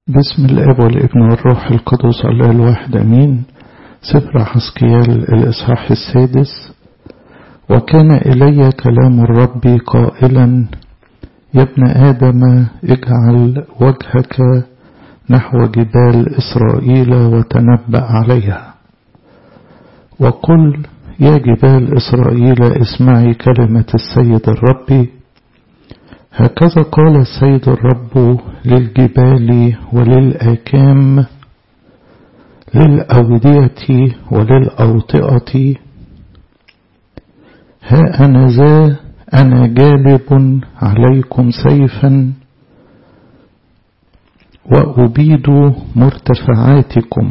بسم الاب والابن والروح القدس الله الواحد امين سفر حسكيال الاصحاح السادس وكان الي كلام الرب قائلا يا ابن ادم اجعل وجهك نحو جبال اسرائيل وتنبأ عليها وقل يا جبال اسرائيل اسمعي كلمة السيد الرب هكذا قال السيد الرب للجبال وللآكام للأودية وللأوطئة ها أنا ذا أنا جالب عليكم سيفا وأبيد مرتفعاتكم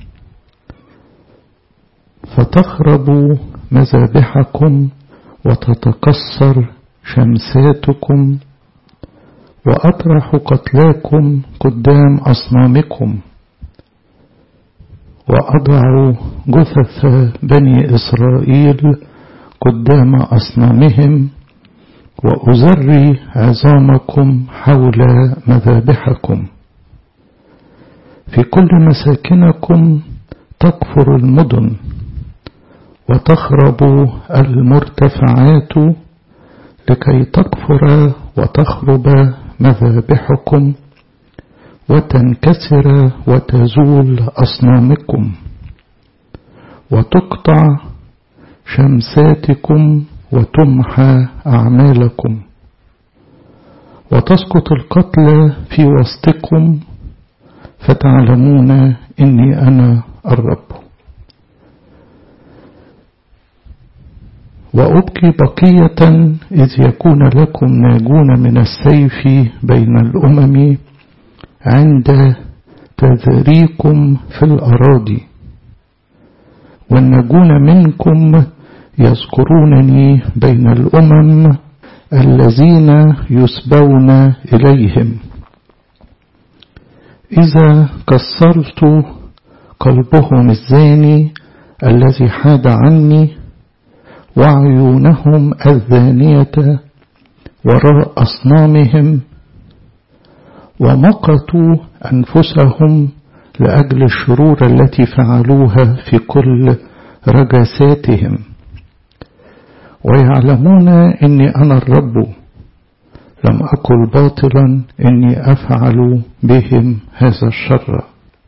فتخرب مذابحكم وتتكسر شمساتكم وأطرح قتلاكم قدام أصنامكم وأضع جثث بني إسرائيل قدام أصنامهم وأزري عظامكم حول مذابحكم في كل مساكنكم تكفر المدن وتخرب المرتفعات لكي تكفر وتخرب مذابحكم وتنكسر وتزول أصنامكم وتقطع شمساتكم وتمحى أعمالكم وتسقط القتلى في وسطكم فتعلمون إني أنا الرب وأبكي بقية إذ يكون لكم ناجون من السيف بين الأمم عند تذريكم في الأراضي والناجون منكم يذكرونني بين الأمم الذين يسبون إليهم إذا كسرت قلبهم الزاني الذي حاد عني وعيونهم الذانية وراء أصنامهم ومقتوا أنفسهم لأجل الشرور التي فعلوها في كل رجساتهم ويعلمون إني أنا الرب لم أقل باطلا إني أفعل بهم هذا الشر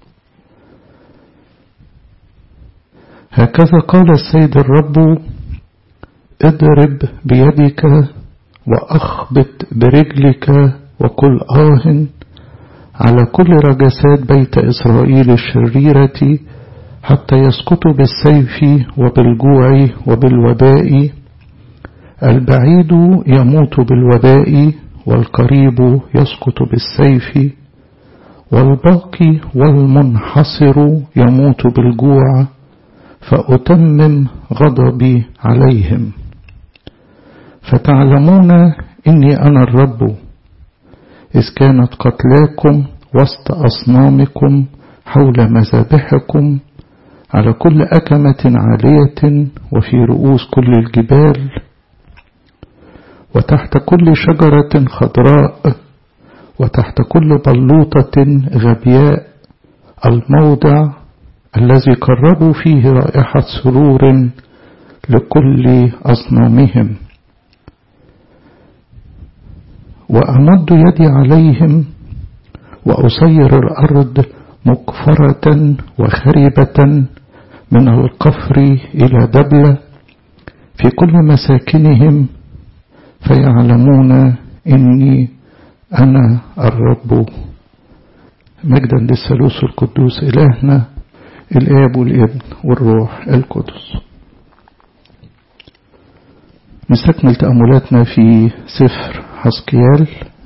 هكذا قال السيد الرب اضرب بيدك وأخبط برجلك وقل آه على كل رجسات بيت إسرائيل الشريرة حتى يسقطوا بالسيف وبالجوع وبالوباء البعيد يموت بالوباء والقريب يسقط بالسيف والباقي والمنحصر يموت بالجوع فأتمم غضبي عليهم فتعلمون إني أنا الرب إذ كانت قتلاكم وسط أصنامكم حول مذابحكم على كل أكمة عالية وفي رؤوس كل الجبال وتحت كل شجرة خضراء وتحت كل بلوطة غبياء الموضع الذي قربوا فيه رائحة سرور لكل أصنامهم وأمد يدي عليهم وأصير الأرض مقفرة وخربة من القفر إلى دبلة في كل مساكنهم فيعلمون إني أنا الرب مجدا للثالوث القدوس إلهنا الآب والابن والروح القدس نستكمل تأملاتنا في سفر حسكيال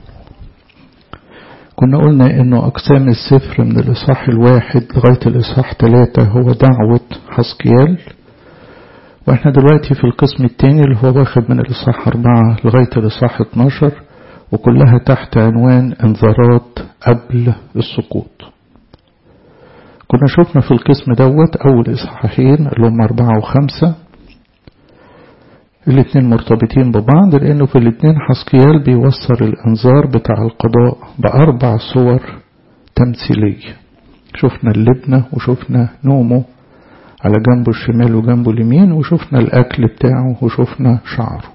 كنا قلنا انه اقسام السفر من الاصحاح الواحد لغاية الاصحاح ثلاثة هو دعوة حسكيال واحنا دلوقتي في القسم الثاني اللي هو واخد من الاصحاح أربعة لغاية الاصحاح 12 وكلها تحت عنوان انذارات قبل السقوط كنا شفنا في القسم دوت أول إصحاحين اللي هم أربعة وخمسة الاتنين مرتبطين ببعض لأنه في الاتنين حسكيال بيوصل الإنذار بتاع القضاء بأربع صور تمثيلية شفنا اللبنة وشفنا نومه على جنبه الشمال وجنبه اليمين وشفنا الأكل بتاعه وشفنا شعره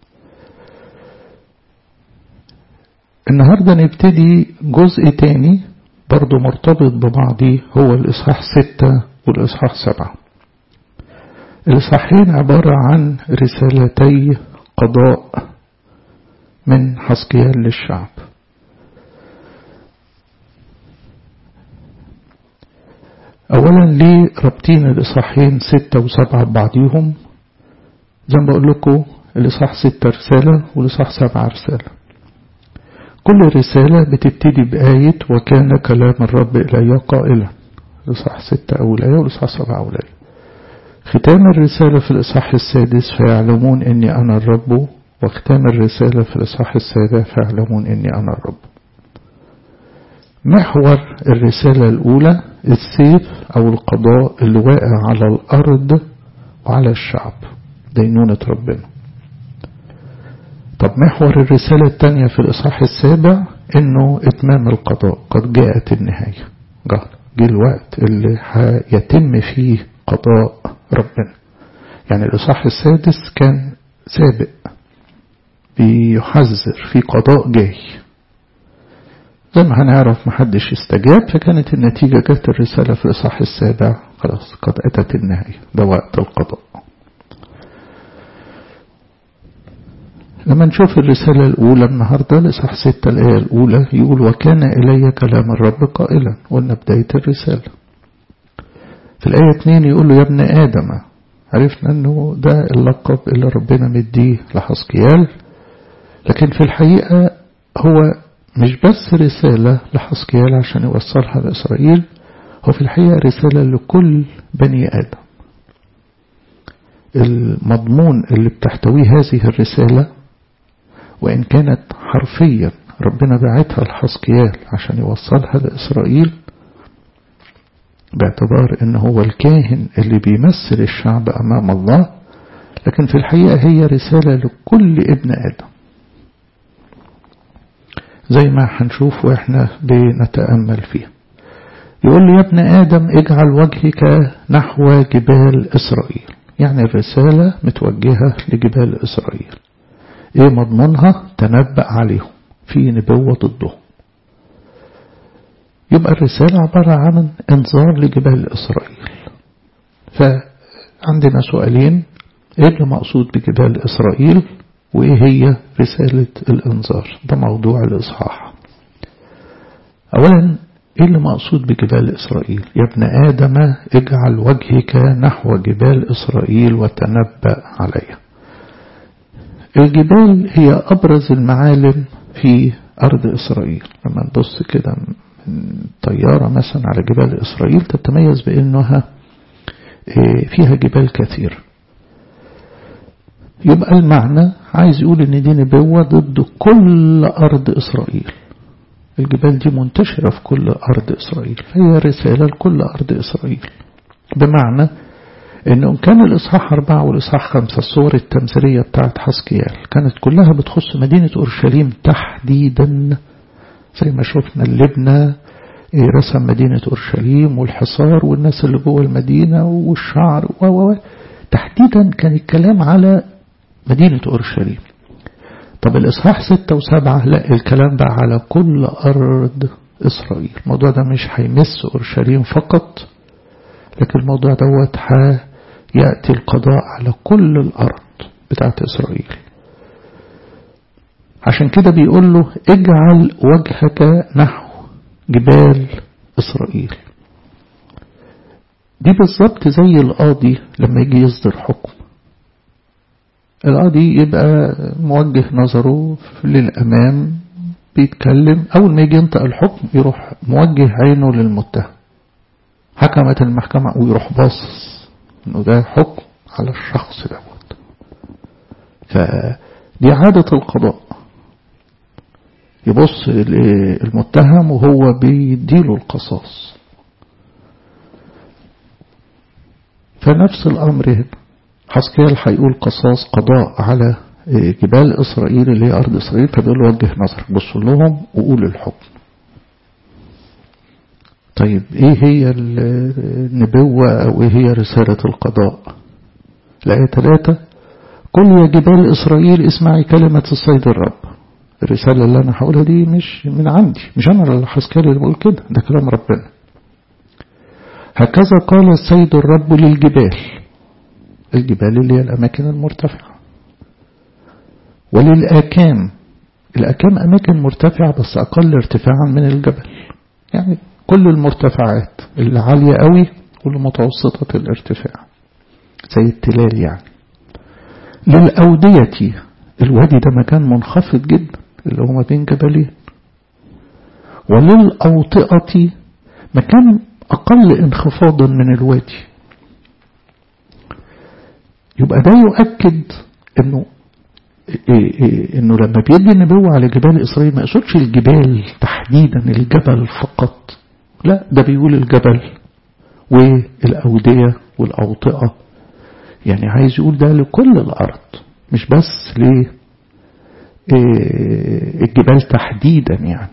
النهاردة نبتدي جزء تاني برضو مرتبط ببعضه هو الإصحاح ستة والإصحاح سبعة الإصحاحين عبارة عن رسالتي قضاء من حسقيال للشعب أولا ليه رابطين الإصحاحين ستة وسبعة ببعضيهم زي ما بقول لكم الإصحاح ستة رسالة والإصحاح سبعة رسالة كل رسالة بتبتدي بآية وكان كلام الرب إلي قائلا الإصحاح ستة أول آية والإصحاح سبعة أول آية ختام الرسالة في الإصحاح السادس فيعلمون إني أنا الرب وختام الرسالة في الإصحاح السابع فيعلمون إني أنا الرب محور الرسالة الأولى السيف أو القضاء اللي واقع على الأرض وعلى الشعب دينونة ربنا طب محور الرسالة الثانية في الإصحاح السابع إنه إتمام القضاء قد جاءت النهاية جه الوقت اللي هيتم فيه قضاء ربنا يعني الإصحاح السادس كان سابق بيحذر في قضاء جاي زي ما هنعرف محدش استجاب فكانت النتيجة جت الرسالة في الإصحاح السابع خلاص قد أتت النهاية ده وقت القضاء لما نشوف الرسالة الأولى النهاردة لصح ستة الآية الأولى يقول وكان إلي كلام الرب قائلا قلنا بداية الرسالة في الآية اتنين يقول له يا ابن آدم عرفنا أنه ده اللقب اللي ربنا مديه لحسقيال لكن في الحقيقة هو مش بس رسالة لحسقيال عشان يوصلها لإسرائيل هو في الحقيقة رسالة لكل بني آدم المضمون اللي بتحتويه هذه الرسالة وإن كانت حرفيا ربنا بعتها لحسقيال عشان يوصلها لإسرائيل باعتبار إن هو الكاهن اللي بيمثل الشعب أمام الله لكن في الحقيقة هي رسالة لكل ابن آدم زي ما هنشوف وإحنا بنتأمل فيها يقول لي يا ابن آدم اجعل وجهك نحو جبال إسرائيل يعني الرسالة متوجهة لجبال إسرائيل ايه مضمونها تنبأ عليهم في نبوة ضدهم يبقى الرسالة عبارة عن انذار لجبال إسرائيل فعندنا سؤالين ايه اللي مقصود بجبال إسرائيل وايه هي رسالة الانذار ده موضوع الإصحاح أولا ايه اللي مقصود بجبال إسرائيل يا ابن آدم اجعل وجهك نحو جبال إسرائيل وتنبأ عليها الجبال هي أبرز المعالم في أرض إسرائيل لما نبص كده من طيارة مثلا على جبال إسرائيل تتميز بأنها فيها جبال كثير يبقى المعنى عايز يقول ان دي نبوة ضد كل أرض إسرائيل الجبال دي منتشرة في كل أرض إسرائيل فهي رسالة لكل أرض إسرائيل بمعنى إن كان الإصحاح أربعة والإصحاح خمسة الصور التمثيلية بتاعت حسكيال كانت كلها بتخص مدينة أورشليم تحديدا زي ما شفنا اللبنة رسم مدينة أورشليم والحصار والناس اللي جوه المدينة والشعر و تحديدا كان الكلام على مدينة أورشليم طب الإصحاح ستة وسبعة لا الكلام بقى على كل أرض إسرائيل الموضوع ده مش هيمس أورشليم فقط لكن الموضوع دوت يأتي القضاء على كل الأرض بتاعت إسرائيل عشان كده بيقول له اجعل وجهك نحو جبال إسرائيل دي بالظبط زي القاضي لما يجي يصدر حكم القاضي يبقى موجه نظره للأمام بيتكلم أول ما يجي ينطق الحكم يروح موجه عينه للمتهم حكمت المحكمة ويروح باصص انه ده حكم على الشخص دوت فدي عادة القضاء يبص المتهم وهو بيديله القصاص فنفس الأمر هنا حسكيال هيقول قصاص قضاء على جبال إسرائيل اللي هي أرض إسرائيل فبيقول له وجه نظرك بصوا لهم وقول الحكم طيب ايه هي النبوة او ايه هي رسالة القضاء الآية ثلاثة قل يا جبال إسرائيل اسمعي كلمة الصيد الرب الرسالة اللي أنا هقولها دي مش من عندي مش أنا اللي حسكالي اللي بقول كده ده كلام ربنا هكذا قال السيد الرب للجبال الجبال اللي هي الأماكن المرتفعة وللآكام الأكام أماكن مرتفعة بس أقل ارتفاعا من الجبل يعني كل المرتفعات اللي عالية قوي والمتوسطة الارتفاع زي التلال يعني للأودية الوادي ده مكان منخفض جدا اللي هو ما بين جبلين وللأوطئة مكان أقل انخفاضا من الوادي يبقى ده يؤكد انه إيه إيه انه لما بيدي النبوة على جبال اسرائيل ما يقصدش الجبال تحديدا الجبل فقط لا ده بيقول الجبل والأودية والأوطئة يعني عايز يقول ده لكل الأرض مش بس ل الجبال تحديدا يعني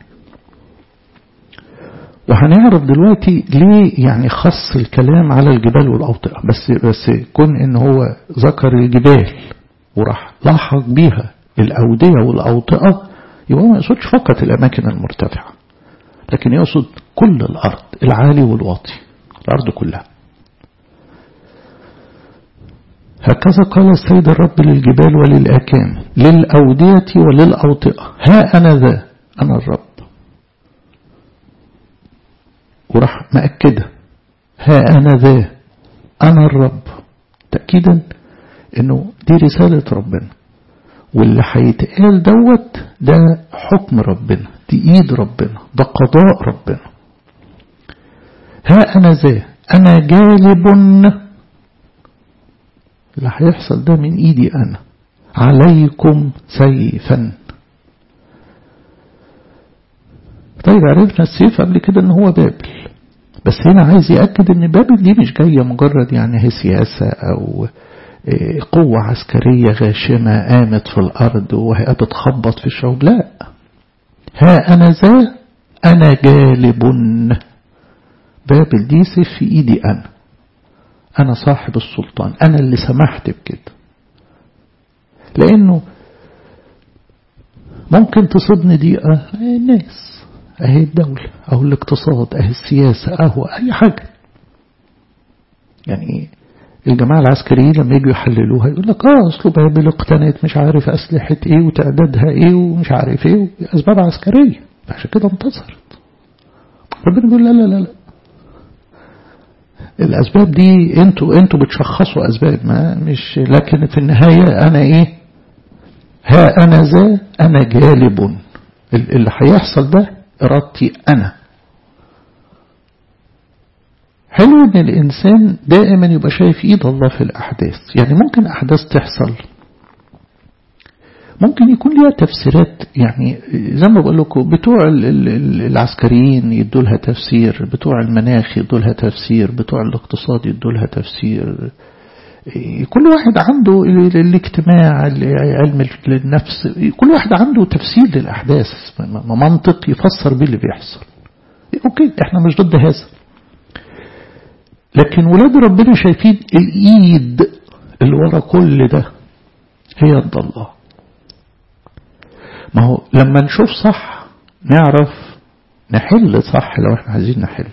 وهنعرف دلوقتي ليه يعني خص الكلام على الجبال والأوطئة بس بس كون ان هو ذكر الجبال وراح لاحق بيها الأودية والأوطئة يبقى ما يقصدش فقط الأماكن المرتفعة لكن يقصد كل الأرض العالي والواطي الأرض كلها هكذا قال السيد الرب للجبال وللآكام للأودية وللأوطئة ها أنا ذا أنا الرب وراح مأكدة ها أنا ذا أنا الرب تأكيدا أنه دي رسالة ربنا واللي هيتقال دوت ده حكم ربنا دي ايد ربنا ده قضاء ربنا ها انا ذا انا جالب اللي هيحصل ده من ايدي انا عليكم سيفا طيب عرفنا السيف قبل كده ان هو بابل بس هنا عايز يأكد ان بابل دي مش جاية مجرد يعني هي سياسة او قوة عسكرية غاشمة قامت في الأرض وهي بتخبط في الشعوب لا ها أنا ذا أنا جالب بابل دي سيف في إيدي أنا أنا صاحب السلطان أنا اللي سمحت بكده لأنه ممكن تصيبني دي الناس أهي الدولة أو الاقتصاد أهي السياسة أهو أي حاجة يعني الجماعة العسكريين لما يجوا يحللوها يقول لك اه اصله بابل اقتنت مش عارف اسلحة ايه وتعدادها ايه ومش عارف ايه اسباب عسكرية عشان كده انتصرت ربنا بيقول لا لا لا لا الاسباب دي انتوا انتوا بتشخصوا اسباب ما مش لكن في النهاية انا ايه ها انا ذا انا جالب اللي هيحصل ده ارادتي انا حلو ان الانسان دائما يبقى شايف ايد الله في الاحداث يعني ممكن احداث تحصل ممكن يكون ليها تفسيرات يعني زي ما بقول لكم بتوع العسكريين يدوا لها تفسير بتوع المناخ يدوا لها تفسير بتوع الاقتصاد يدوا لها تفسير كل واحد عنده الاجتماع علم النفس كل واحد عنده تفسير للأحداث منطق يفسر بيه اللي بيحصل اوكي احنا مش ضد هذا لكن ولاد ربنا شايفين الايد اللي ورا كل ده هي يد الله ما هو لما نشوف صح نعرف نحل صح لو احنا عايزين نحل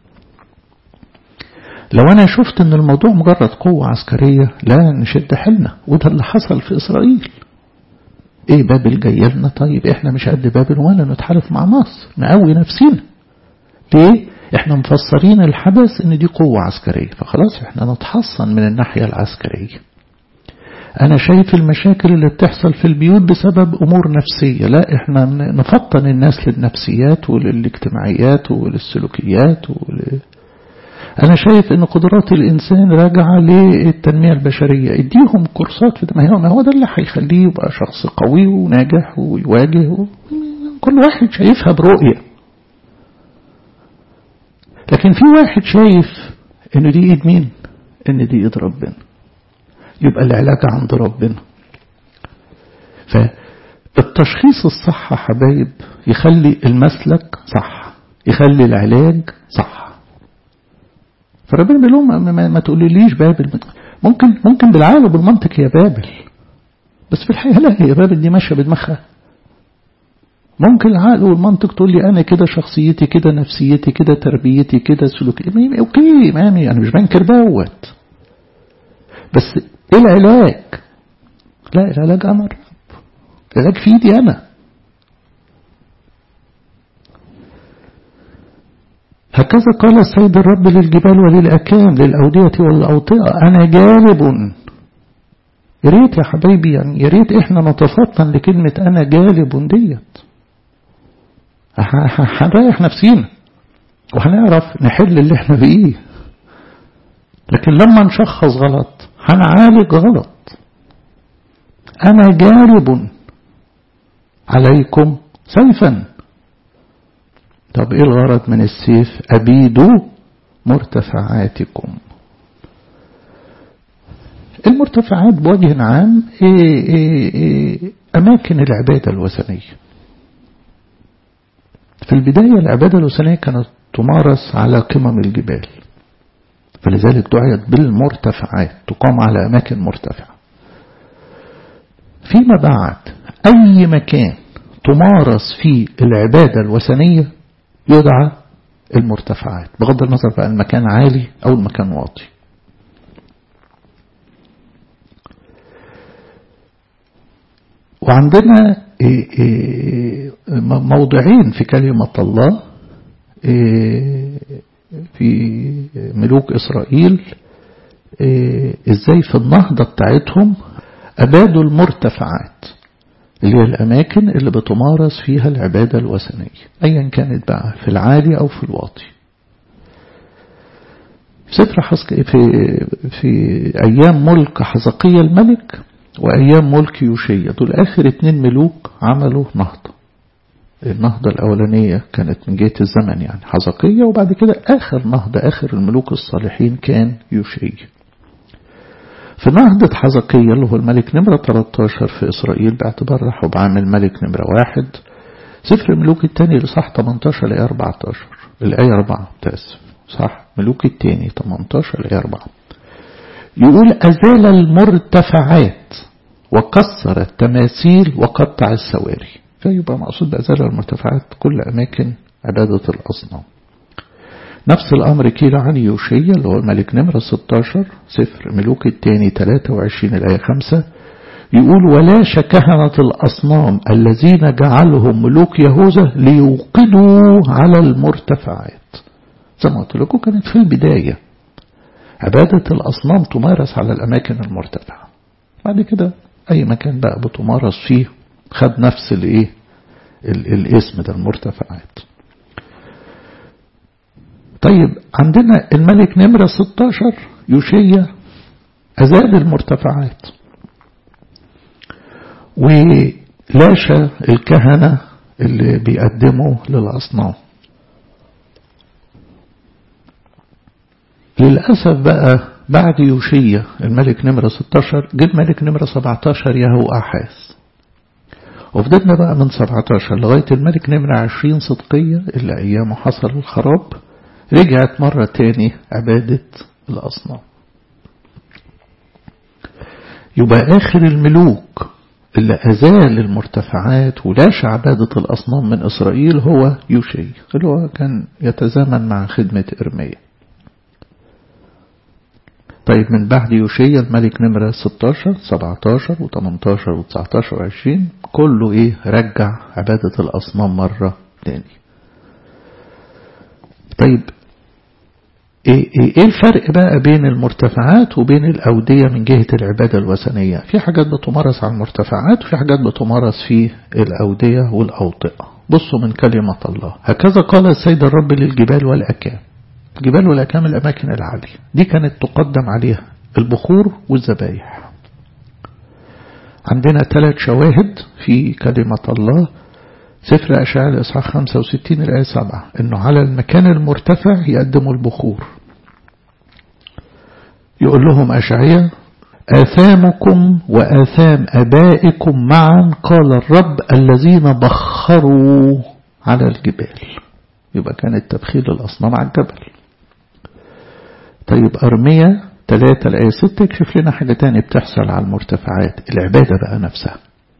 لو انا شفت ان الموضوع مجرد قوة عسكرية لا نشد حيلنا وده اللي حصل في اسرائيل ايه بابل جايه لنا طيب احنا مش قد بابل ولا نتحالف مع مصر نقوي نفسينا ليه احنا مفسرين الحدث ان دي قوة عسكرية فخلاص احنا نتحصن من الناحية العسكرية انا شايف المشاكل اللي بتحصل في البيوت بسبب امور نفسية لا احنا نفطن الناس للنفسيات وللاجتماعيات وللسلوكيات ول... انا شايف ان قدرات الانسان راجعة للتنمية البشرية اديهم كورسات في ما هو ما هو ده اللي هيخليه يبقى شخص قوي وناجح ويواجه و... كل واحد شايفها برؤية لكن في واحد شايف ان دي ايد مين ان دي ايد ربنا يبقى العلاج عند ربنا فالتشخيص الصح يا حبايب يخلي المسلك صح يخلي العلاج صح فربنا بيقول لهم ما, ما, ما تقوليليش بابل ممكن ممكن بالعقل وبالمنطق هي بابل بس في الحقيقة لا هي بابل دي ماشية بدماغها ممكن العقل والمنطق تقول لي أنا كده شخصيتي كده نفسيتي كده تربيتي كده سلوكي أوكي مامي أنا مش بنكر دوت بس إيه العلاج؟ لا العلاج أمر العلاج في إيدي أنا هكذا قال السيد الرب للجبال وللأكام للأودية والأوطئة أنا جالب يا ريت يا حبايبي يعني يا ريت احنا نتفطن لكلمة أنا جالب ديت هنريح نفسينا وهنعرف نحل اللي احنا فيه لكن لما نشخص غلط هنعالج غلط أنا جالب عليكم سيفا طب ايه الغرض من السيف أبيدوا مرتفعاتكم المرتفعات بوجه عام إيه إيه إيه أماكن العبادة الوثنية في البداية العبادة الوثنية كانت تمارس على قمم الجبال فلذلك دعيت بالمرتفعات تقام على أماكن مرتفعة فيما بعد أي مكان تمارس فيه العبادة الوثنية يدعى المرتفعات بغض النظر بقى المكان عالي أو المكان واطي وعندنا موضعين في كلمة الله في ملوك إسرائيل ازاي في النهضة بتاعتهم أبادوا المرتفعات اللي هي الأماكن اللي بتمارس فيها العبادة الوثنية أيا كانت بقى في العالي أو في الواطي سفر حسك في, في أيام ملك حزقية الملك وأيام ملك يوشية دول آخر اتنين ملوك عملوا نهضة النهضة الأولانية كانت من جهة الزمن يعني حزقية وبعد كده آخر نهضة آخر الملوك الصالحين كان يوشية في نهضة حزقية اللي هو الملك نمرة 13 في إسرائيل باعتبار رحب عامل ملك نمرة واحد سفر الملوك الثاني لصح 18 الآية 14 الآية 4 تأسف صح ملوك الثاني 18 الآية 4 يقول أزال المرتفعات وكسر التماثيل وقطع السواري فيبقى مقصود بأزال المرتفعات كل أماكن عبادة الأصنام نفس الأمر كيل عن يوشيا اللي هو الملك نمرة 16 سفر ملوك الثاني 23 الآية 5 يقول ولاش كهنة الأصنام الذين جعلهم ملوك يهوذا ليوقدوا على المرتفعات زي ما قلت لكم كانت في البداية عبادة الأصنام تمارس على الأماكن المرتفعة بعد كده أي مكان بقى بتمارس فيه خد نفس الايه الاسم ده المرتفعات طيب عندنا الملك نمرة 16 يوشيا أزال المرتفعات ولاشى الكهنة اللي بيقدموا للأصنام للأسف بقى بعد يوشيا الملك نمرة 16 جه الملك نمرة 17 يهو أحاس وفضلنا بقى من 17 لغاية الملك نمرة 20 صدقية اللي أيامه حصل الخراب رجعت مرة تاني عبادة الأصنام يبقى آخر الملوك اللي أزال المرتفعات ولاش عبادة الأصنام من إسرائيل هو يوشي اللي هو كان يتزامن مع خدمة إرميا طيب من بعد يوشيا الملك نمرة 16 17 و18 و19 و20 كله ايه رجع عبادة الأصنام مرة تاني طيب ايه, إيه, ايه الفرق بقى بين المرتفعات وبين الأودية من جهة العبادة الوثنية في حاجات بتمارس على المرتفعات وفي حاجات بتمارس في الأودية والأوطئة بصوا من كلمة الله هكذا قال السيد الرب للجبال والأكام الجبال والأكام الأماكن العالية دي كانت تقدم عليها البخور والذبايح عندنا ثلاث شواهد في كلمة الله سفر أشعال الإصحاح 65 الآية 7 إنه على المكان المرتفع يقدموا البخور يقول لهم أشعية آثامكم وآثام أبائكم معا قال الرب الذين بخروا على الجبال يبقى كان التبخير للأصنام على الجبل طيب أرمية 3 الآية 6 يكشف لنا حاجة تاني بتحصل على المرتفعات العبادة بقى نفسها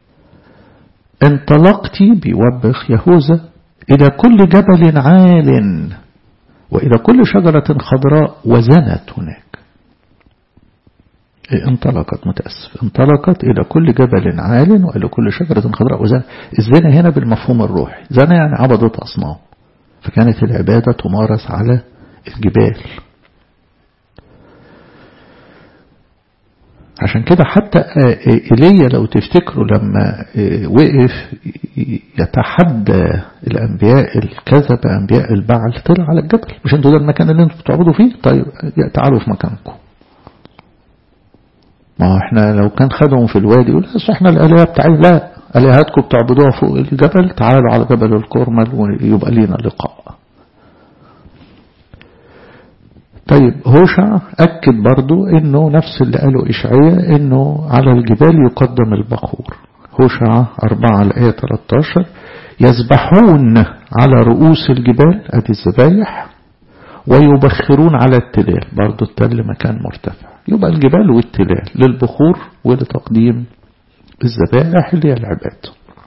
انطلقت بيوبخ يهوذا إلى كل جبل عال وإلى كل شجرة خضراء وزنت هناك انطلقت متأسف انطلقت إلى كل جبل عال وإلى كل شجرة خضراء وزنت الزنا هنا بالمفهوم الروحي زنا يعني عبدت أصنام فكانت العبادة تمارس على الجبال عشان كده حتى إيليا لو تفتكروا لما وقف يتحدى الأنبياء الكذب أنبياء البعل طلع على الجبل مش انتوا ده المكان اللي انتوا بتعبدوا فيه طيب تعالوا في مكانكم ما هو احنا لو كان خدهم في الوادي يقول بس احنا الآلهة بتاعي لا آلهتكم بتعبدوها فوق الجبل تعالوا على جبل الكرمل ويبقى لينا لقاء طيب هوشع أكد برضو انه نفس اللي قاله إشعياء انه على الجبال يقدم البخور هوشع 4 الآية 13 يذبحون على رؤوس الجبال ادي الذبايح ويبخرون على التلال برضو التل مكان مرتفع يبقى الجبال والتلال للبخور ولتقديم الذبائح اللي هي العباد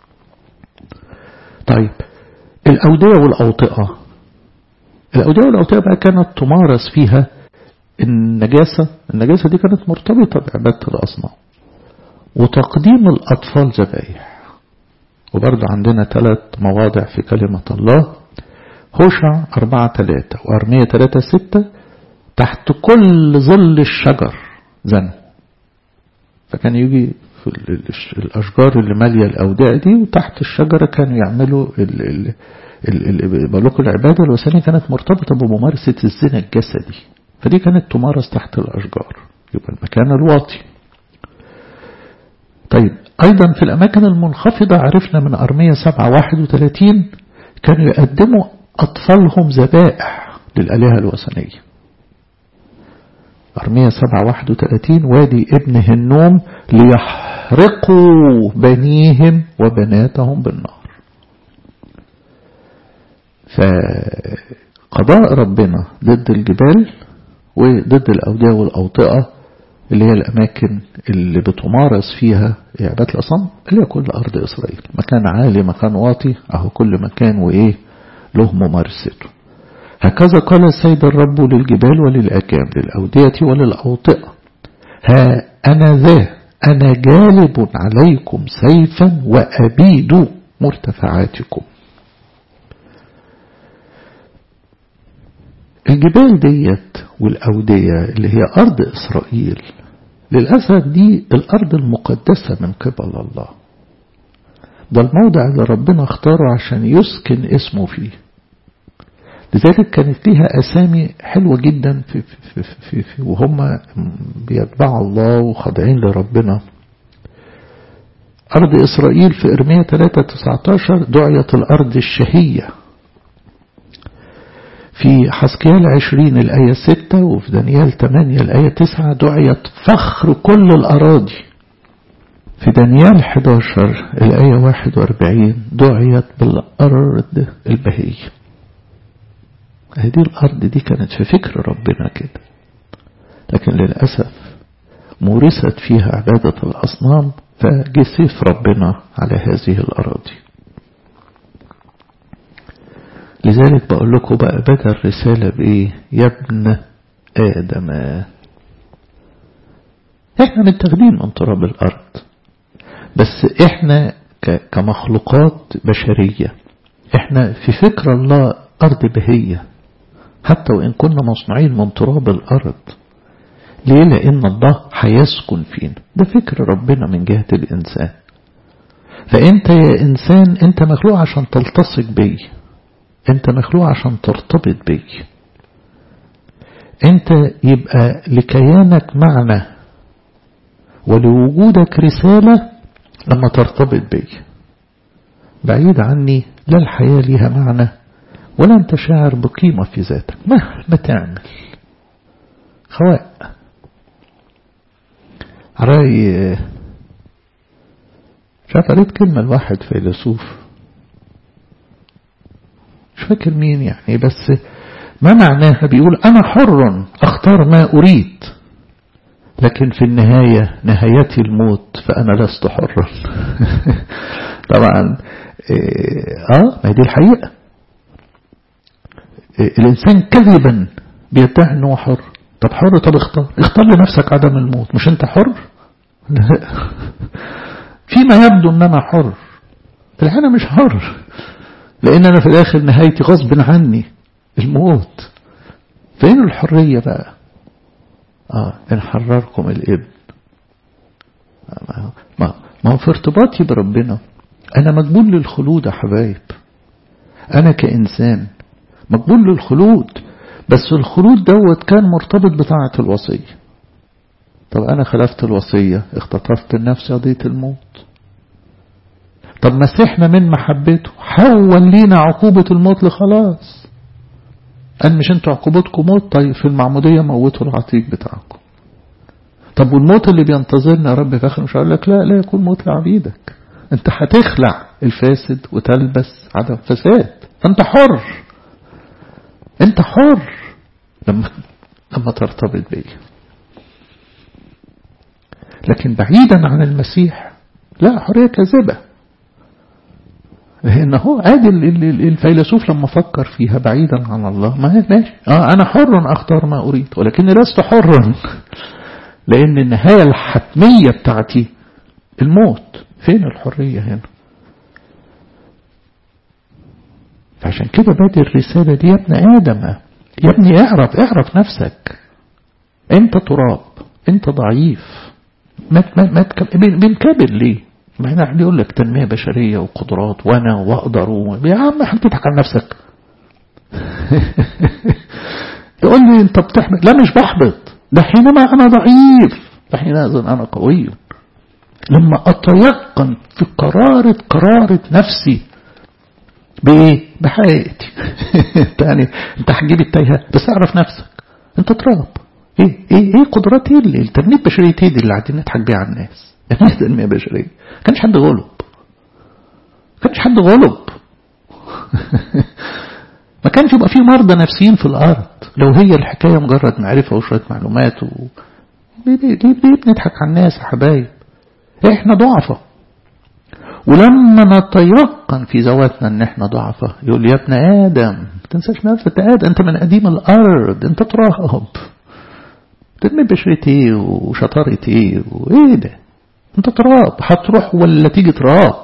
طيب الأودية والأوطئة الأودية والأوطية بقى كانت تمارس فيها النجاسة النجاسة دي كانت مرتبطة بعبادة الأصنام وتقديم الأطفال ذبائح وبرضه عندنا ثلاث مواضع في كلمة الله هوشع أربعة ثلاثة وأرمية ثلاثة ستة تحت كل ظل الشجر زنوا فكان يجي في الأشجار اللي مالية الأوداع دي وتحت الشجرة كانوا يعملوا ال ال بقول لكم العبادة الوثنية كانت مرتبطة بممارسة الزنا الجسدي فدي كانت تمارس تحت الأشجار يبقى المكان الواطي طيب أيضا في الأماكن المنخفضة عرفنا من أرمية 7 31 كانوا يقدموا أطفالهم ذبائح للآلهة الوثنية أرمية 7 31 وادي ابن هنوم ليحرقوا بنيهم وبناتهم بالنار فقضاء ربنا ضد الجبال وضد الأودية والأوطئة اللي هي الأماكن اللي بتمارس فيها عبادة الأصنام اللي هي كل أرض إسرائيل مكان عالي مكان واطي أهو كل مكان وإيه له ممارسته هكذا قال السيد الرب للجبال وللأكام للأودية وللأوطئة ها أنا ذا أنا جالب عليكم سيفا وأبيد مرتفعاتكم الجبال ديت والأودية اللي هي أرض إسرائيل للأسف دي الأرض المقدسة من قبل الله ده الموضع اللي ربنا اختاره عشان يسكن اسمه فيه لذلك كانت ليها أسامي حلوة جدا في في في في في وهم بيتبعوا الله وخاضعين لربنا أرض إسرائيل في إرمية 3-19 دعيت الأرض الشهية في حسكيال 20 الآية 6 وفي دانيال 8 الآية 9 دعيت فخر كل الأراضي في دانيال 11 الآية 41 دعيت بالأرض البهية هذه الأرض دي كانت في فكر ربنا كده لكن للأسف مورست فيها عبادة الأصنام فجه سيف ربنا على هذه الأراضي لذلك بقول لكم بقى بدأ الرسالة بإيه يا ابن آدم احنا متاخدين من تراب الأرض بس احنا كمخلوقات بشرية احنا في فكر الله أرض بهية حتى وإن كنا مصنوعين من تراب الأرض ليه لأن الله هيسكن فينا ده فكر ربنا من جهة الإنسان فأنت يا إنسان أنت مخلوق عشان تلتصق بي أنت مخلوق عشان ترتبط بي أنت يبقى لكيانك معنى ولوجودك رسالة لما ترتبط بي بعيد عني لا الحياة ليها معنى ولا أنت شاعر بقيمة في ذاتك مهما تعمل خواء رأي مش عارف قريت كلمة لواحد فيلسوف مش فاكر مين يعني بس ما معناها بيقول أنا حر أختار ما أريد لكن في النهاية نهايتي الموت فأنا لست حرا طبعا اه ما دي الحقيقة الإنسان كذبا بيدعي أنه حر طب حر طب اختار اختار لنفسك عدم الموت مش انت حر لا فيما يبدو ان انا حر في الحقيقة مش حر لان انا في الاخر نهايتي غصب عني الموت فين الحرية بقى اه ان حرركم الابن ما ما هو في ارتباطي بربنا انا مقبول للخلود يا حبايب انا كانسان مقبول للخلود بس الخلود دوت كان مرتبط بطاعة الوصية طب أنا خلفت الوصية اختطفت لنفسي قضية الموت طب مسحنا من محبته حول لينا عقوبة الموت لخلاص قال مش انتوا عقوبتكم موت طيب في المعمودية موتوا العتيق بتاعكم طب والموت اللي بينتظرنا يا رب في آخر مش هقول لك لا لا يكون موت لعبيدك انت هتخلع الفاسد وتلبس عدم فساد فانت حر انت حر لما لما ترتبط بيه لكن بعيدا عن المسيح لا حرية كاذبة لأن هو عادي الفيلسوف لما فكر فيها بعيدا عن الله ما هي ماشي اه أنا حر أختار ما أريد ولكني لست حرا لأن النهاية الحتمية بتاعتي الموت فين الحرية هنا فعشان كده بادي الرسالة دي يا ابن آدم يا ابني اعرف اعرف نفسك انت تراب انت ضعيف ما ما ما بنكبر ليه ما احنا احنا يقول لك تنمية بشرية وقدرات وانا واقدر و... يا عم هتضحك على نفسك تقول لي انت بتحمل لا مش بحبط ده حينما انا ضعيف فحينئذ انا قوي لما اتيقن في قرارة قرارة نفسي بايه بحياتي يعني انت هتجيب التايهة بس اعرف نفسك انت تراب ايه ايه ايه قدرات ايه اللي التنميه البشريه ايه دي اللي قاعدين نضحك بيها على الناس الناس تنميه بشريه كانش حد غلب كانش حد غلب ما كانش يبقى في مرضى نفسيين في الارض لو هي الحكايه مجرد معرفه وشويه معلومات و... ليه, ليه, ليه بنضحك على الناس يا حبايب احنا ضعفة ولما نتيقن في ذواتنا ان احنا ضعفة يقول يا ابن ادم ما تنساش نفسك ادم انت من قديم الارض انت تراب ترمي بشرة ايه وشطارة ايه وايه ده انت تراب هتروح ولا تيجي تراب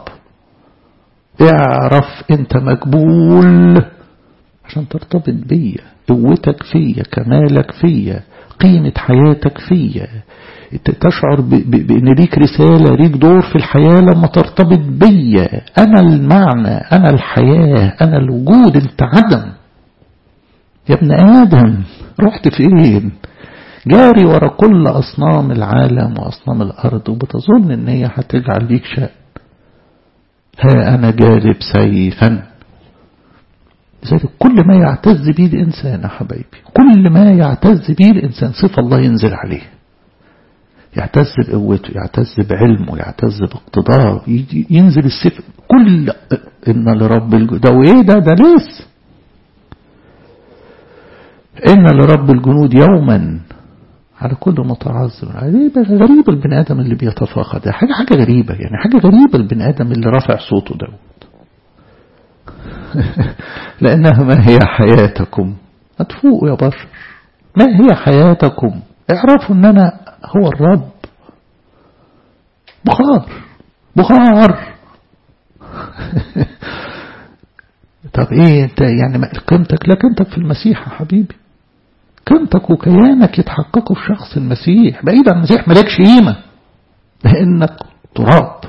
اعرف انت مقبول عشان ترتبط بيا قوتك فيا كمالك فيا قيمة حياتك فيا تشعر بان ليك رسالة ليك دور في الحياة لما ترتبط بيا انا المعنى انا الحياة انا الوجود انت عدم يا ابن ادم رحت فين جاري ورا كل أصنام العالم وأصنام الأرض وبتظن إن هي هتجعل ليك شأن ها أنا جالب سيفا لذلك كل ما يعتز به الإنسان يا حبايبي كل ما يعتز به الإنسان صفة الله ينزل عليه يعتز بقوته يعتز بعلمه يعتز باقتداره ينزل السيف كل إن لرب الجنود ده وإيه ده ده ليس إن لرب الجنود يوما على كل متعظم غريب البني آدم اللي بيتفاخر ده حاجة حاجة غريبة يعني حاجة غريبة البني آدم اللي رافع صوته دوت لأنها ما هي حياتكم هتفوقوا يا بشر ما هي حياتكم اعرفوا ان انا هو الرب بخار بخار طب ايه انت يعني قيمتك لا قيمتك في المسيح يا حبيبي قيمتك وكيانك يتحققوا في شخص المسيح بعيد عن المسيح مالكش قيمة لأنك تراب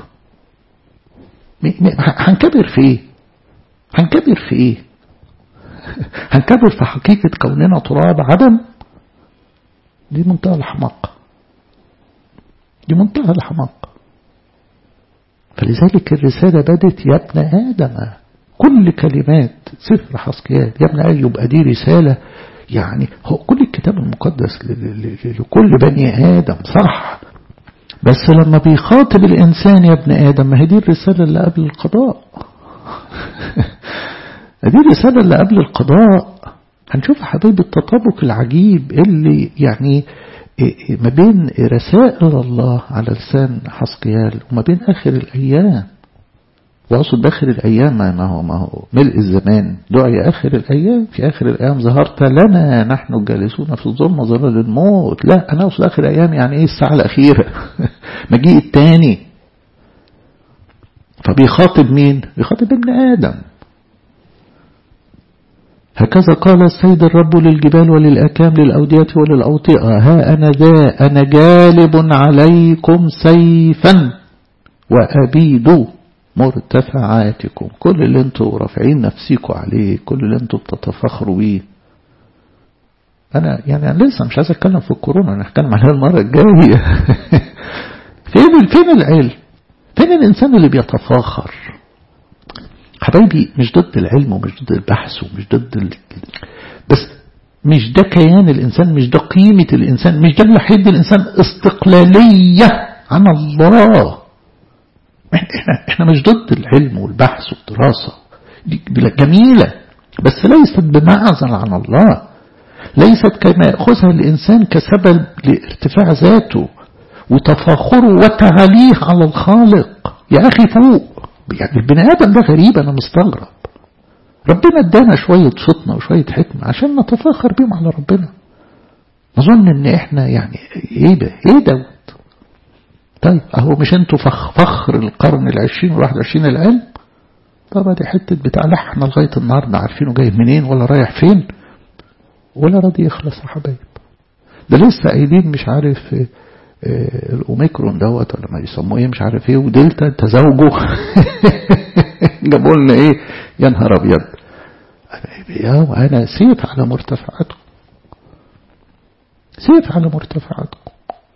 هنكبر في ايه هنكبر في ايه هنكبر في حقيقة كوننا تراب عدم دي منتهى الحماقة دي منتهى الحماقة فلذلك الرسالة بدت يا ابن آدم كل كلمات سفر حسكيال يا ابن آدم يبقى دي رسالة يعني هو كل الكتاب المقدس لكل بني آدم صح بس لما بيخاطب الإنسان يا ابن آدم ما هي دي الرسالة اللي قبل القضاء دي الرسالة اللي قبل القضاء هنشوف يا حبايبي التطابق العجيب اللي يعني ما بين رسائل الله على لسان حسقيال وما بين آخر الأيام وأقصد آخر الأيام ما هو ما هو ملء الزمان دعي آخر الأيام في آخر الأيام ظهرت لنا نحن الجالسون في الظلمة ظلال الموت لا أنا أقصد آخر الأيام يعني إيه الساعة الأخيرة مجيء التاني فبيخاطب مين بيخاطب ابن آدم هكذا قال السيد الرب للجبال وللأكام للأودية وللأوطئة ها أنا ذا أنا جالب عليكم سيفا وأبيد مرتفعاتكم كل اللي انتوا رافعين نفسيكم عليه كل اللي انتوا بتتفخروا بيه انا يعني انا لسه مش عايز اتكلم في الكورونا انا هتكلم عليها المره الجايه فين فين العلم فين الانسان اللي بيتفاخر حبايبي مش ضد العلم ومش ضد البحث ومش ضد ال... بس مش ده كيان الإنسان مش ده قيمة الإنسان مش ده اللي هيدي الإنسان استقلالية عن الله احنا, احنا مش ضد العلم والبحث والدراسة دي جميلة بس ليست بمعزل عن الله ليست كما يأخذها الإنسان كسبب لارتفاع ذاته وتفاخره وتعاليه على الخالق يا أخي فوق يعني البني آدم ده غريب أنا مستغرب ربنا ادانا شوية فطنة وشوية حكمة عشان نتفاخر بيهم على ربنا نظن ان احنا يعني ايه ده ايه دوت طيب اهو مش انتوا فخ فخر القرن العشرين والواحد وعشرين العلم طبعا دي حتة بتاع لحنا لغاية النهاردة عارفينه جاي منين ولا رايح فين ولا راضي يخلص يا حبايب ده لسه قايلين مش عارف اه اه الاوميكرون دوت ولا ما يسموه ايه مش عارف ايه ودلتا تزاوجوا جابوا لنا ايه يا نهار ابيض يا انا سيف على مرتفعاتكم سيف على مرتفعاتكم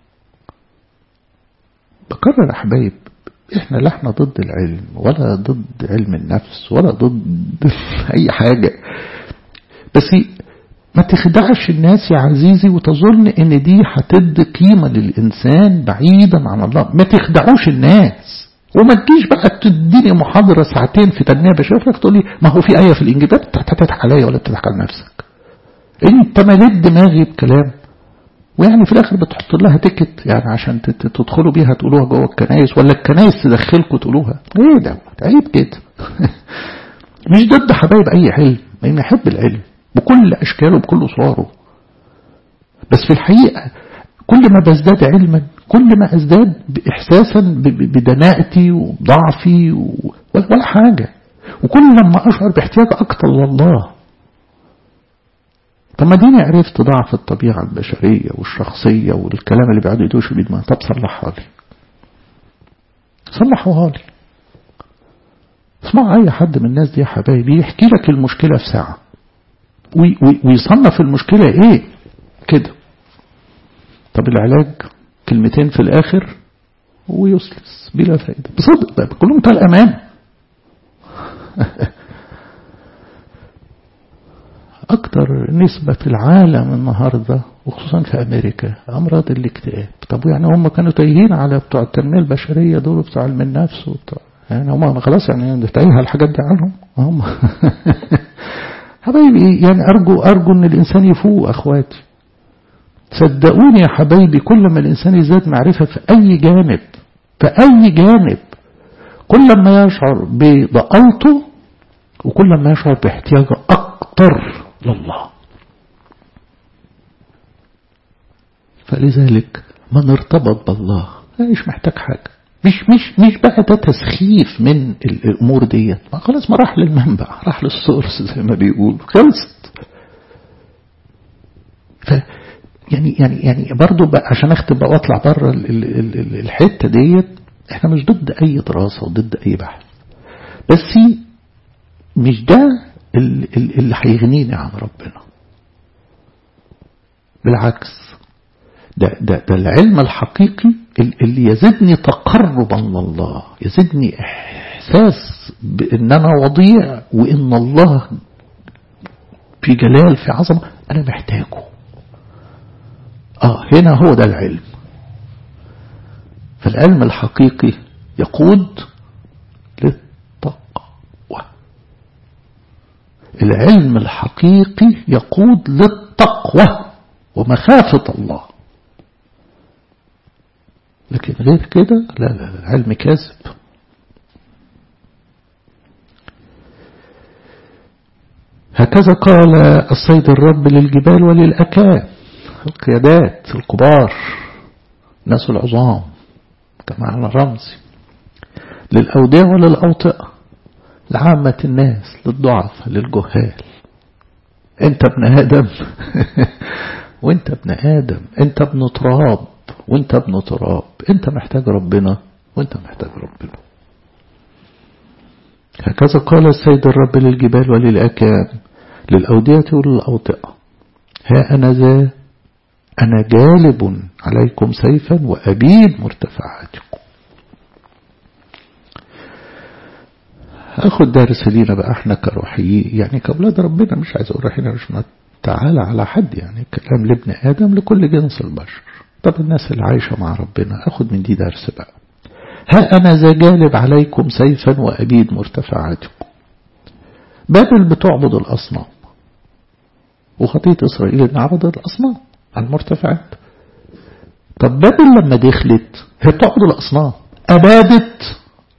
بكرر يا حبايب احنا لا احنا ضد العلم ولا ضد علم النفس ولا ضد اي حاجة بس ما تخدعش الناس يا عزيزي وتظن ان دي هتدي قيمة للإنسان بعيدا عن الله ما تخدعوش الناس وما تجيش بقى تديني محاضرة ساعتين في تنمية بشرية تقول لي ما هو في آية في الإنجيل بتضحك عليا ولا بتضحك على نفسك انت مليت دماغي بكلام ويعني في الآخر بتحط لها تيكت يعني عشان تدخلوا بيها تقولوها جوه الكنايس ولا الكنايس تدخلكم تقولوها ايه ده عيب كده مش ضد حبايب أي علم ما يحب العلم بكل أشكاله بكل صوره بس في الحقيقة كل ما بزداد علما كل ما ازداد إحساسا بدناءتي وضعفي ولا حاجة وكل لما أشعر باحتياج أكتر لله طب ما ديني عرفت ضعف الطبيعة البشرية والشخصية والكلام اللي بيقعدوا يدوشوا بيه طب صلحها لي صلحوها لي اسمعوا أي حد من الناس دي يا حبايبي يحكي لك المشكلة في ساعة ويصنف المشكلة ايه كده طب العلاج كلمتين في الاخر ويسلس بلا فائدة بصدق بقى كلهم بتاع الامان اكتر نسبة في العالم النهاردة وخصوصا في امريكا امراض الاكتئاب طب يعني هم كانوا تايهين على بتوع التنمية البشرية دول بتوع علم النفس وبتوع يعني هم خلاص يعني تايه الحاجات دي عنهم هم حبايبي يعني أرجو أرجو أن الإنسان يفوق أخواتي صدقوني يا حبايبي كل ما الإنسان يزداد معرفة في أي جانب في أي جانب كل ما يشعر بضئالته وكل ما يشعر باحتياجه أكتر لله فلذلك من ارتبط بالله مش محتاج حاجة مش مش مش بقى ده تسخيف من الامور ديت ما خلاص ما راح للمنبع راح للسورس زي ما بيقولوا خلصت ف يعني يعني يعني برضه بقى عشان اختم بقى واطلع بره الحته ديت احنا مش ضد اي دراسه وضد اي بحث بس مش ده اللي هيغنيني عن ربنا بالعكس ده, ده, ده العلم الحقيقي اللي يزيدني تقربا لله يزيدني إحساس بأن أنا وضيع وإن الله في جلال في عظمة أنا محتاجه آه هنا هو ده العلم فالعلم الحقيقي يقود للتقوى العلم الحقيقي يقود للتقوى ومخافة الله لكن غير كده لا لا لا علم كاذب هكذا قال السيد الرب للجبال وللأكام القيادات الكبار الناس العظام كمعنى رمزي للأودية وللأوطئة لعامة الناس للضعف للجهال انت ابن آدم وانت ابن آدم انت ابن تراب وانت ابن تراب انت محتاج ربنا وانت محتاج ربنا هكذا قال السيد الرب للجبال وللأكام للأودية وللأوطئة ها أنا ذا أنا جالب عليكم سيفا وأبيد مرتفعاتكم أخد درس لينا بقى احنا كروحيين يعني كأولاد ربنا مش عايز أقول رايحين مش تعالى على حد يعني كلام لابن آدم لكل جنس البشر طب الناس اللي عايشة مع ربنا أخد من دي درس بقى ها أنا ذا جالب عليكم سيفا وأبيد مرتفعاتكم بابل بتعبد الأصنام وخطية إسرائيل إن عبدت الأصنام على المرتفعات طب بابل لما دخلت هي بتعبد الأصنام أبادت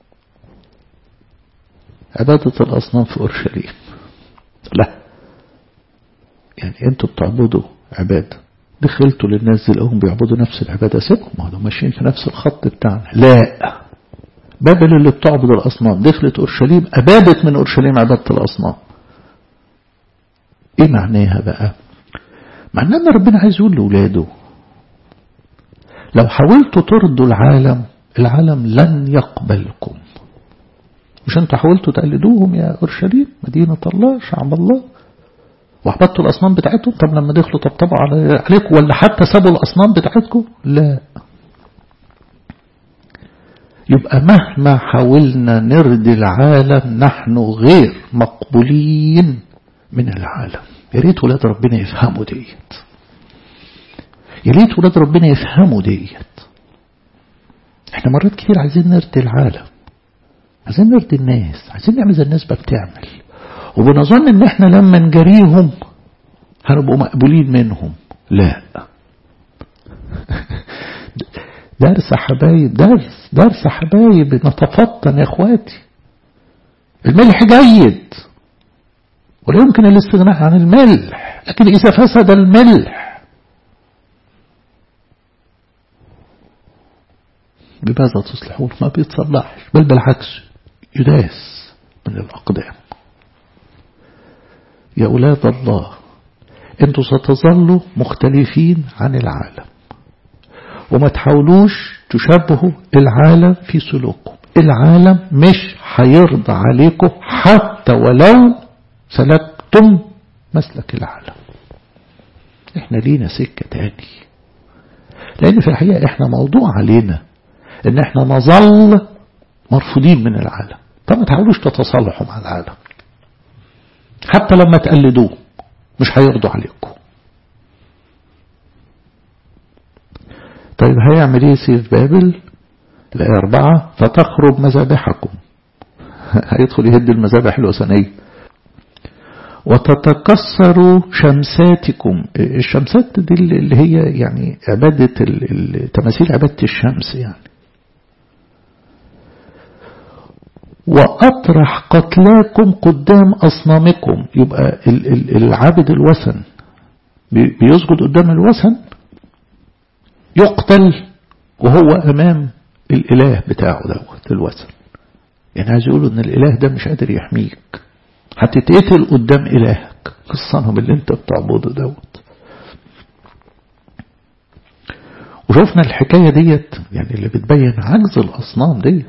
عبادة الأصنام في أورشليم لا يعني أنتوا بتعبدوا عبادة دخلتوا للناس لهم بيعبدوا نفس العبادة سيبهم ما هم ماشيين في نفس الخط بتاعنا لا بابل اللي بتعبد الأصنام دخلت أورشليم أبادت من أورشليم عبادة الأصنام إيه معناها بقى معناها أن ربنا عايز يقول لأولاده لو حاولتوا ترضوا العالم العالم لن يقبلكم مش انتوا حاولتوا تقلدوهم يا أورشليم مدينة الله شعب الله وأحبطتوا الأصنام بتاعتهم طب لما دخلوا طبطبوا عليكم ولا حتى سابوا الأصنام بتاعتكم لا يبقى مهما حاولنا نرضي العالم نحن غير مقبولين من العالم يا ريت ولاد ربنا يفهموا ديت يا ريت ولاد ربنا يفهموا ديت احنا مرات كتير عايزين نرضي العالم عايزين نرضي الناس عايزين نعمل زي الناس ما بتعمل وبنظن ان احنا لما نجاريهم هنبقوا مقبولين منهم لا درس حبايب درس درس حبايب نتفطن يا اخواتي الملح جيد ولا يمكن الاستغناء عن الملح لكن إذا فسد الملح بماذا تصلحون ما بيتصلحش بل بالعكس يداس من الأقدام يا أولاد الله أنتوا ستظلوا مختلفين عن العالم وما تحاولوش تشبهوا العالم في سلوككم العالم مش هيرضى عليكم حتى ولو سلكتم مسلك العالم احنا لينا سكة تاني لان في الحقيقة احنا موضوع علينا ان احنا نظل مرفوضين من العالم طب ما تحاولوش تتصالحوا مع العالم حتى لما تقلدوه مش هيرضوا عليكم طيب هيعمل ايه سيف بابل الآية أربعة فتخرب مذابحكم هيدخل يهد المذابح الوثنية وتتكسر شمساتكم الشمسات دي اللي هي يعني عبادة تماثيل عبادة الشمس يعني وأطرح قتلاكم قدام أصنامكم يبقى العابد الوثن بيسجد قدام الوثن يقتل وهو أمام الإله بتاعه دوت الوثن يعني عايز يقولوا ان الإله ده مش قادر يحميك هتتقتل قدام إلهك الصنم اللي انت بتعبده دوت وشوفنا الحكاية ديت يعني اللي بتبين عجز الأصنام ديت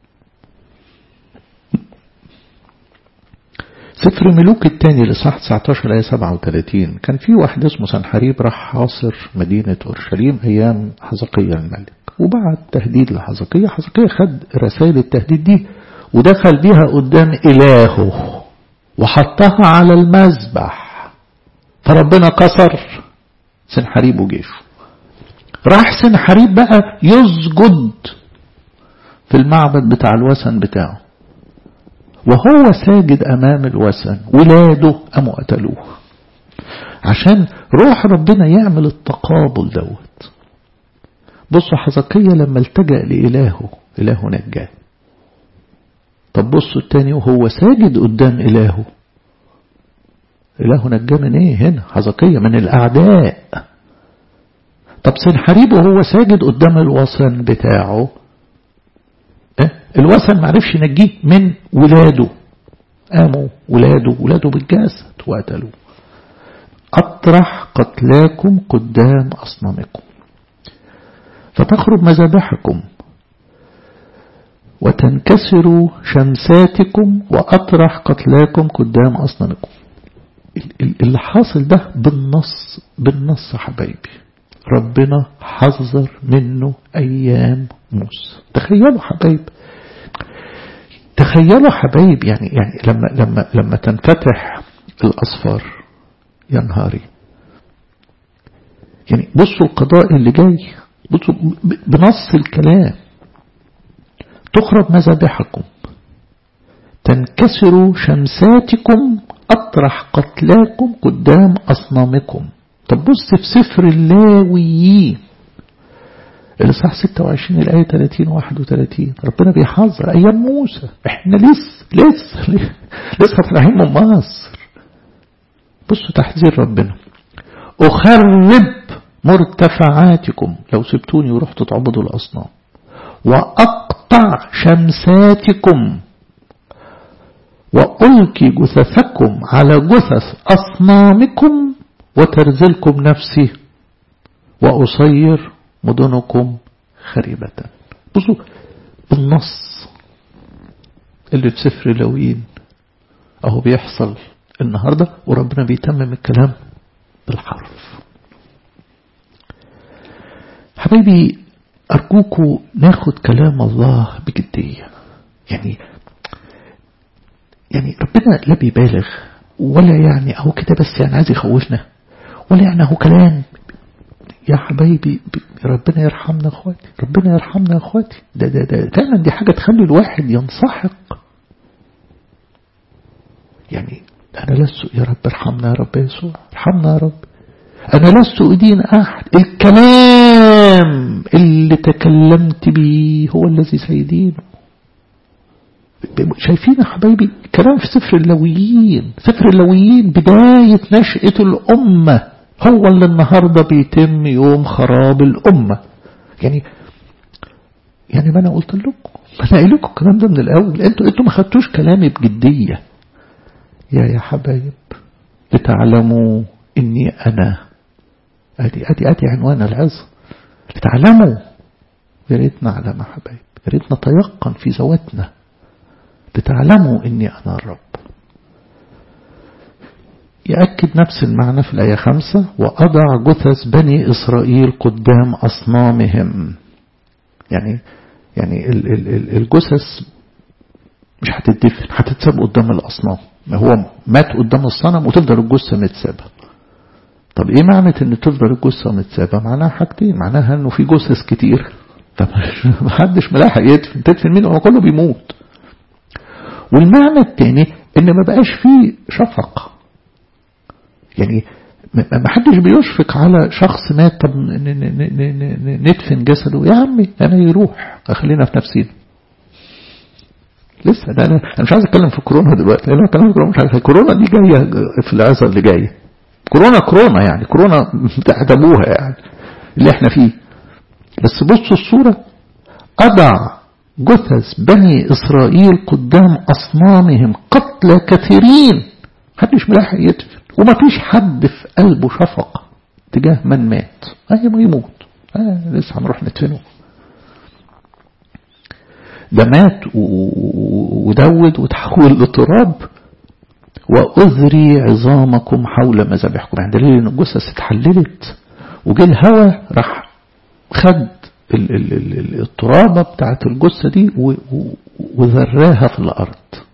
سفر ملوك الثاني لصح 19 آية 37 كان في واحد اسمه سنحريب راح حاصر مدينة أورشليم أيام حزقية الملك وبعت تهديد لحزقية حزقية خد رسائل التهديد دي ودخل بيها قدام إلهه وحطها على المذبح فربنا كسر سنحريب وجيشه راح سنحريب بقى يسجد في المعبد بتاع الوثن بتاعه وهو ساجد أمام الوثن ولاده قاموا قتلوه عشان روح ربنا يعمل التقابل دوت بصوا حزقية لما التجأ لإلهه إلهه نجاه طب بصوا التاني وهو ساجد قدام إلهه إلهه نجاه من إيه هنا حزقية من الأعداء طب سنحريب وهو ساجد قدام الوثن بتاعه إيه؟ الوثن معرفش ينجيه من ولاده قاموا ولاده ولاده بالجسد وقتلوه أطرح قتلاكم قدام أصنامكم فتخرج مذابحكم وتنكسر شمساتكم وأطرح قتلاكم قدام أصنامكم اللي حاصل ده بالنص بالنص حبايبي ربنا حذر منه أيام موسى تخيلوا حبايب تخيلوا حبايب يعني يعني لما لما لما تنفتح الأصفار يا نهاري يعني بصوا القضاء اللي جاي بصوا بنص الكلام تخرب مذابحكم تنكسر شمساتكم أطرح قتلاكم قدام أصنامكم طب بص في سفر اللاويين الإصحاح 26 الآية 30 31 ربنا بيحذر أيام موسى إحنا لسه لسه لسه طالعين من مصر بصوا تحذير ربنا أخرب مرتفعاتكم لو سبتوني ورحتوا تعبدوا الأصنام وأقطع شمساتكم وألقي جثثكم على جثث أصنامكم وترزلكم نفسي وأصير مدنكم خريبة بصوا بالنص اللي في سفر لوين أهو بيحصل النهاردة وربنا بيتمم الكلام بالحرف حبايبي أرجوكوا ناخد كلام الله بجدية يعني يعني ربنا لا بيبالغ ولا يعني أهو كده بس يعني عايز يخوفنا ولا يعني أهو كلام يا حبايبي ربنا يرحمنا اخواتي ربنا يرحمنا اخواتي ده ده ده فعلا دي حاجة تخلي الواحد ينسحق يعني أنا لست يا رب ارحمنا يا رب يسوع ارحمنا يا رب أنا لست أدين أحد الكلام اللي تكلمت به هو الذي سيدينه شايفين يا حبايبي كلام في سفر اللويين سفر اللويين بداية نشأة الأمة هو اللي النهاردة بيتم يوم خراب الأمة يعني يعني ما أنا قلت لكم ما أنا قايل لكم الكلام ده من الأول أنتوا أنتوا ما خدتوش كلامي بجدية يا يا حبايب لتعلموا إني أنا أدي أدي أدي عنوان العظة لتعلموا يا ريت نعلم يا حبايب يا ريت نتيقن في ذواتنا لتعلموا إني أنا الرب يأكد نفس المعنى في الآية خمسة وأضع جثث بني إسرائيل قدام أصنامهم يعني يعني الجثث مش هتدفن هتتساب قدام الأصنام هو مات قدام الصنم وتفضل الجثة متسابة طب ايه معنى ان تفضل الجثة متسابة معناها حاجتين معناها انه في جثث كتير طب محدش ملاحق يدفن تدفن مين هو كله بيموت والمعنى التاني ان ما بقاش فيه شفقة يعني ما حدش بيشفق على شخص مات طب ندفن جسده يا عمي انا يروح خلينا في نفسينا لسه ده انا انا مش عايز اتكلم في كورونا دلوقتي انا اتكلم في كورونا مش عايز كورونا دي جايه في العظه اللي جايه كورونا كورونا يعني كورونا بتاعت ابوها يعني اللي احنا فيه بس بصوا الصوره اضع جثث بني اسرائيل قدام اصنامهم قتلى كثيرين محدش ملاحق يدفن وما فيش حد في قلبه شفقه تجاه من مات اي ما يموت آه لسه هنروح ندفنه ده مات ودود وتحول لتراب وأذري عظامكم حول مذابحكم يعني دليل ان الجثث اتحللت وجه الهواء راح خد الترابة بتاعت الجثة دي وذراها في الأرض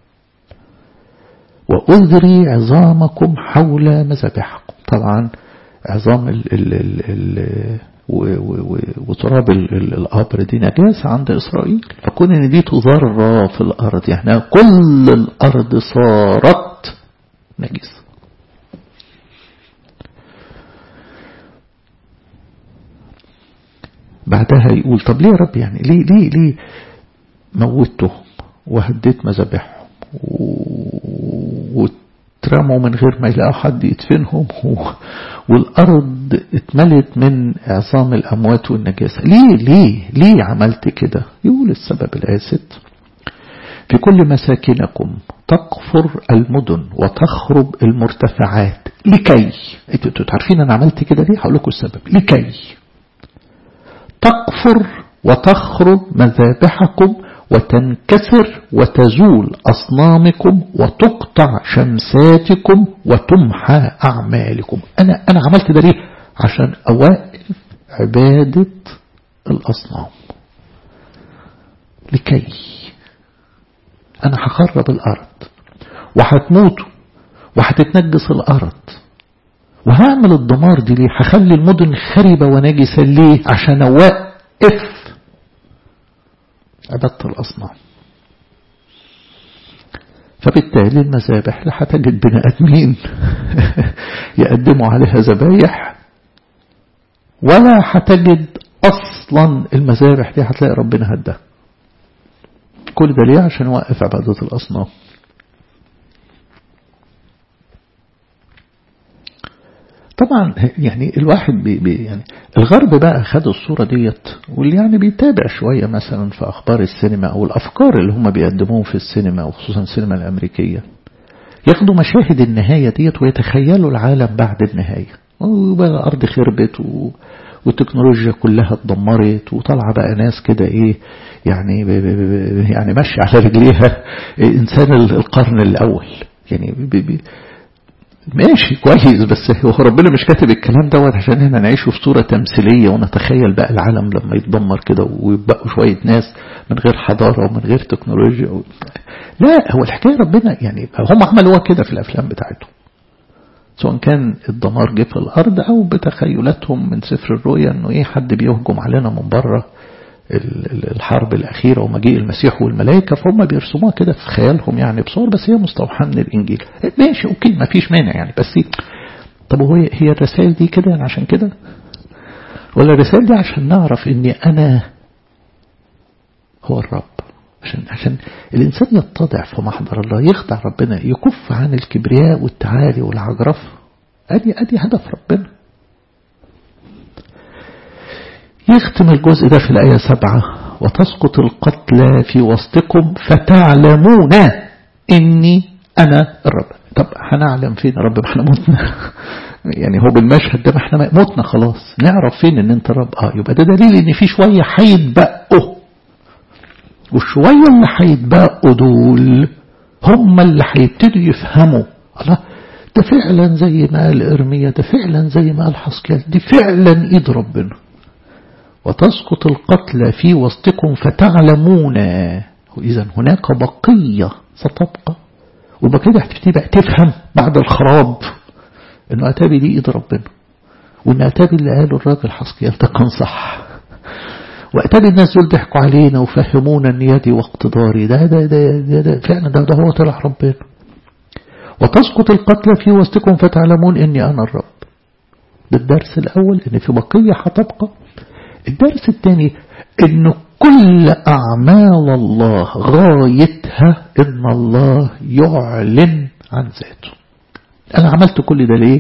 وأذري عظامكم حول مذابحكم طبعا عظام ال ال ال وتراب القبر دي نجاسة عند إسرائيل فكون إن دي تضر في الأرض يعني كل الأرض صارت نجسة بعدها يقول طب ليه يا رب يعني ليه ليه ليه موتهم وهديت مذابحهم واترموا من غير ما يلاقوا حد يدفنهم والأرض اتملت من عظام الأموات والنجاسة ليه ليه ليه عملت كده يقول السبب الآسد في كل مساكنكم تقفر المدن وتخرب المرتفعات لكي انتوا عارفين انا عملت كده ليه هقول لكم السبب لكي تقفر وتخرب مذابحكم وتنكسر وتزول أصنامكم وتقطع شمساتكم وتمحى أعمالكم أنا, أنا عملت ده ليه عشان أوقف عبادة الأصنام لكي أنا هخرب الأرض وهتموتوا وهتتنجس الأرض وهعمل الدمار دي ليه هخلي المدن خربة ونجسة ليه عشان أوقف عبادة الأصنام فبالتالي المذابح لا هتجد بني آدمين يقدموا عليها ذبايح ولا هتجد أصلا المذابح دي هتلاقي ربنا هدها كل ده ليه عشان يوقف عبادة الأصنام طبعا يعني الواحد بي بي يعني الغرب بقى خد الصورة ديت واللي يعني بيتابع شوية مثلا في أخبار السينما أو الأفكار اللي هم بيقدموهم في السينما وخصوصا السينما الأمريكية ياخدوا مشاهد النهاية ديت ويتخيلوا العالم بعد النهاية وبقى الأرض خربت و... والتكنولوجيا كلها اتدمرت وطالعه بقى ناس كده ايه يعني ب ب ب يعني ماشيه على رجليها انسان القرن الاول يعني ب ب ماشي كويس بس هو ربنا مش كاتب الكلام دوت عشان احنا نعيشه في صورة تمثيلية ونتخيل بقى العالم لما يتدمر كده ويبقوا شوية ناس من غير حضارة ومن غير تكنولوجيا و... لا هو الحكاية ربنا يعني هم عملوها كده في الأفلام بتاعتهم سواء كان الدمار جه في الأرض أو بتخيلاتهم من سفر الرؤيا إنه إيه حد بيهجم علينا من بره الحرب الأخيرة ومجيء المسيح والملائكة فهم بيرسموها كده في خيالهم يعني بصور بس هي مستوحاة من الإنجيل ماشي أوكي ما فيش مانع يعني بس طب هو هي الرسائل دي كده يعني عشان كده ولا الرسائل دي عشان نعرف إني أنا هو الرب عشان عشان الإنسان يتضع في محضر الله يخضع ربنا يكف عن الكبرياء والتعالي والعجرف أدي أدي هدف ربنا يختم الجزء ده في الآية سبعة وتسقط القتلى في وسطكم فتعلمون إني أنا الرب طب هنعلم فين يا رب ما احنا متنا يعني هو بالمشهد ده ما احنا متنا خلاص نعرف فين ان انت الرب اه يبقى ده دليل ان في شوية هيتبقوا والشوية اللي هيتبقوا دول هم اللي هيبتدوا يفهموا الله ده فعلا زي ما قال إرميا ده فعلا زي ما قال حسكيال دي فعلا إيد ربنا وتسقط القتلى في وسطكم فتعلمون إذا هناك بقية ستبقى والبقية دي هتبتدي بقى تفهم بعد الخراب إنه أتابي دي إيد ربنا وإن أتابي اللي قاله الراجل حسكيال ده كان صح وأتابي الناس دول ضحكوا علينا وفهمونا ان يدي واقتداري ده ده ده, ده, ده فعلا ده, ده هو طلع ربنا وتسقط القتلى في وسطكم فتعلمون اني انا الرب ده الدرس الاول ان في بقية هتبقى الدرس الثاني ان كل اعمال الله غايتها ان الله يعلن عن ذاته انا عملت كل ده ليه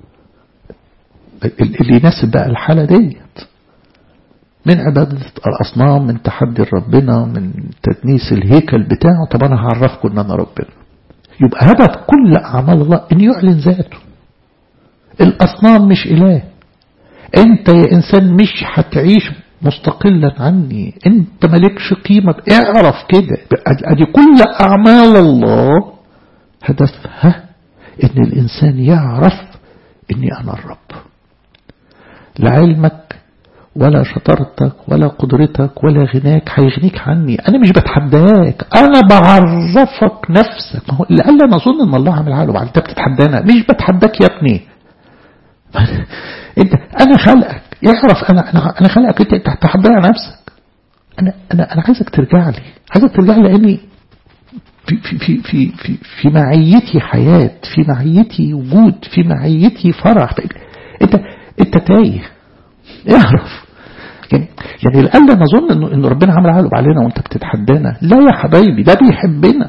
اللي يناسب بقى الحالة ديت من عبادة الأصنام من تحدي ربنا من تدنيس الهيكل بتاعه طب أنا هعرفكم أن أنا ربنا يبقى هدف كل أعمال الله أن يعلن ذاته الأصنام مش إله أنت يا إنسان مش هتعيش مستقلا عني أنت مالكش قيمة اعرف كده أدي كل أعمال الله هدفها أن الإنسان يعرف أني أنا الرب لعلمك ولا شطارتك ولا قدرتك ولا غناك هيغنيك عني أنا مش بتحداك أنا بعرفك نفسك ما هو اللي قال أنا أظن أن الله عامل عقله بعد أنت بتتحدانا مش بتحداك يا ابني أنت أنا خلقك يعرف أنا أنا أنا خلقك أنت أنت تحبها نفسك أنا أنا أنا عايزك ترجع لي عايزك ترجع لي لأني في في في في في, في معيتي حياة في معيتي وجود في معيتي فرح أنت أنت تايه اعرف يعني يعني الأقل نظن إنه إنه ربنا عمل عقله علينا وأنت بتتحدانا لا يا حبايبي ده بيحبنا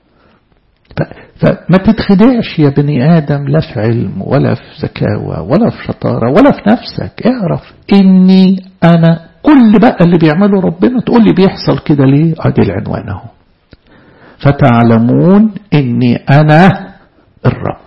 فما تتخدعش يا بني آدم لا في علم ولا في ذكاوة ولا في شطارة ولا في نفسك اعرف إني أنا كل بقى اللي بيعمله ربنا تقول لي بيحصل كده ليه ادي العنوان اهو فتعلمون إني أنا الرب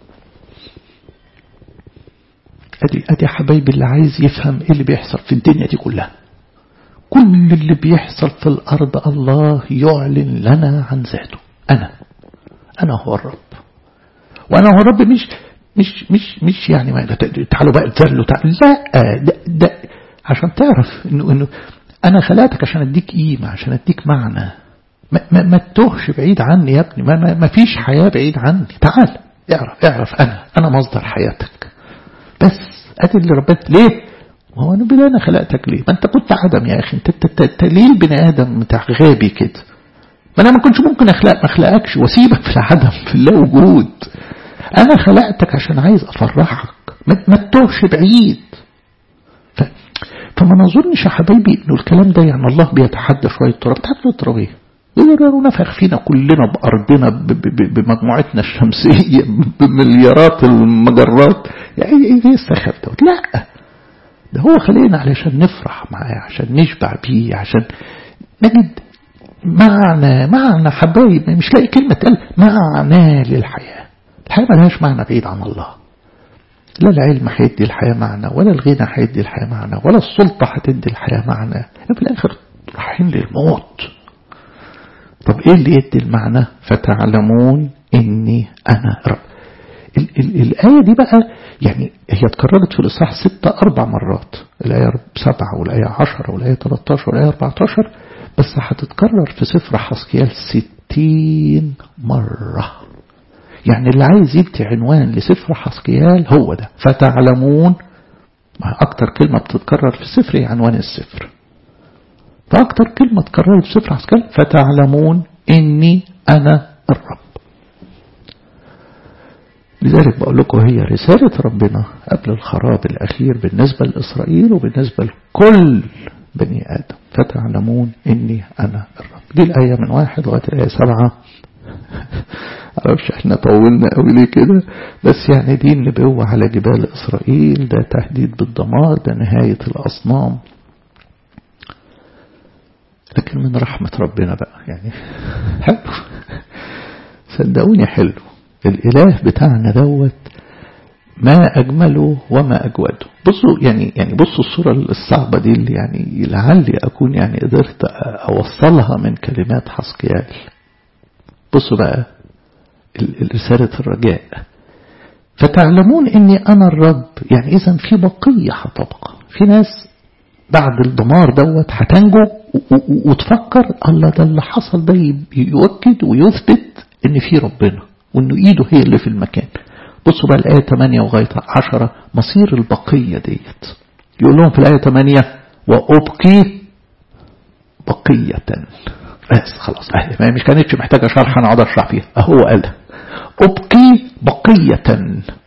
أدي أدي حبايبي اللي عايز يفهم إيه اللي بيحصل في الدنيا دي كلها كل اللي بيحصل في الأرض الله يعلن لنا عن ذاته أنا أنا هو الرب وأنا هو الرب مش مش مش مش يعني ما تعالوا بقى تذلوا تعالوا لا ده, ده عشان تعرف إنه إنه أنا خلقتك عشان أديك قيمة عشان أديك معنى ما, ما, ما تتوهش بعيد عني يا ابني ما, ما, ما فيش حياة بعيد عني تعال اعرف اعرف أنا أنا مصدر حياتك بس أدي اللي ربنا ليه هو أنا بدأ أنا خلقتك ليه ما أنت كنت عدم يا أخي أنت, انت, انت ليه البني آدم بتاع غابي كده ما أنا ما كنتش ممكن أخلق ما أخلقكش وأسيبك في العدم في اللا وجود أنا خلقتك عشان عايز أفرحك ما تتوهش بعيد ف... فما نظنش يا حبايبي إنه الكلام ده يعني الله بيتحدى شوية تراب تحدى التراب إيه؟ يقدروا نفخ فينا كلنا بأرضنا بمجموعتنا الشمسية بمليارات المجرات يعني ايه السخف دوت لا ده هو خلينا علشان نفرح معاه عشان نشبع بيه عشان نجد معنى معنى حبايب مش لاقي كلمة تقل معنى للحياة الحياة ملهاش معنى بعيد عن الله لا العلم هيدي الحياة معنى ولا الغنى هيدي الحياة معنى ولا السلطة هتدي الحياة معنى في الآخر رايحين للموت طب ايه اللي يدي المعنى فتعلمون اني انا رب ال ال الآية دي بقى يعني هي اتكررت في الإصحاح ستة أربع مرات الآية سبعة والآية عشرة والآية 13 والآية 14 بس هتتكرر في سفر حسكيال ستين مرة يعني اللي عايز يدي عنوان لسفر حسكيال هو ده فتعلمون أكتر كلمة بتتكرر في السفر هي عنوان السفر فأكتر كلمة تكررت في سفر حسكيال فتعلمون إني أنا الرب لذلك بقول لكم هي رسالة ربنا قبل الخراب الأخير بالنسبة لإسرائيل وبالنسبة لكل بني آدم فتعلمون إني أنا الرب دي الآية من واحد لغاية الآية سبعة معرفش احنا طولنا قوي ليه كده بس يعني دي النبوة على جبال إسرائيل ده تهديد بالدمار ده نهاية الأصنام لكن من رحمة ربنا بقى يعني حلو صدقوني حلو الإله بتاعنا دوت ما أجمله وما أجوده بصوا يعني يعني بصوا الصورة الصعبة دي اللي يعني لعلي أكون يعني قدرت أوصلها من كلمات حسقيال بصوا بقى رسالة الرجاء فتعلمون إني أنا الرب يعني إذا في بقية هتبقى في ناس بعد الدمار دوت هتنجو وتفكر الله ده اللي حصل ده يؤكد ويثبت إن في ربنا وإنه إيده هي اللي في المكان بصوا بقى الآية 8 وغاية 10 مصير البقية ديت يقول لهم في الآية 8 وأبقي بقية بس خلاص ما مش كانتش محتاجة شرح أنا أقعد أشرح فيها أهو قال أبقي بقية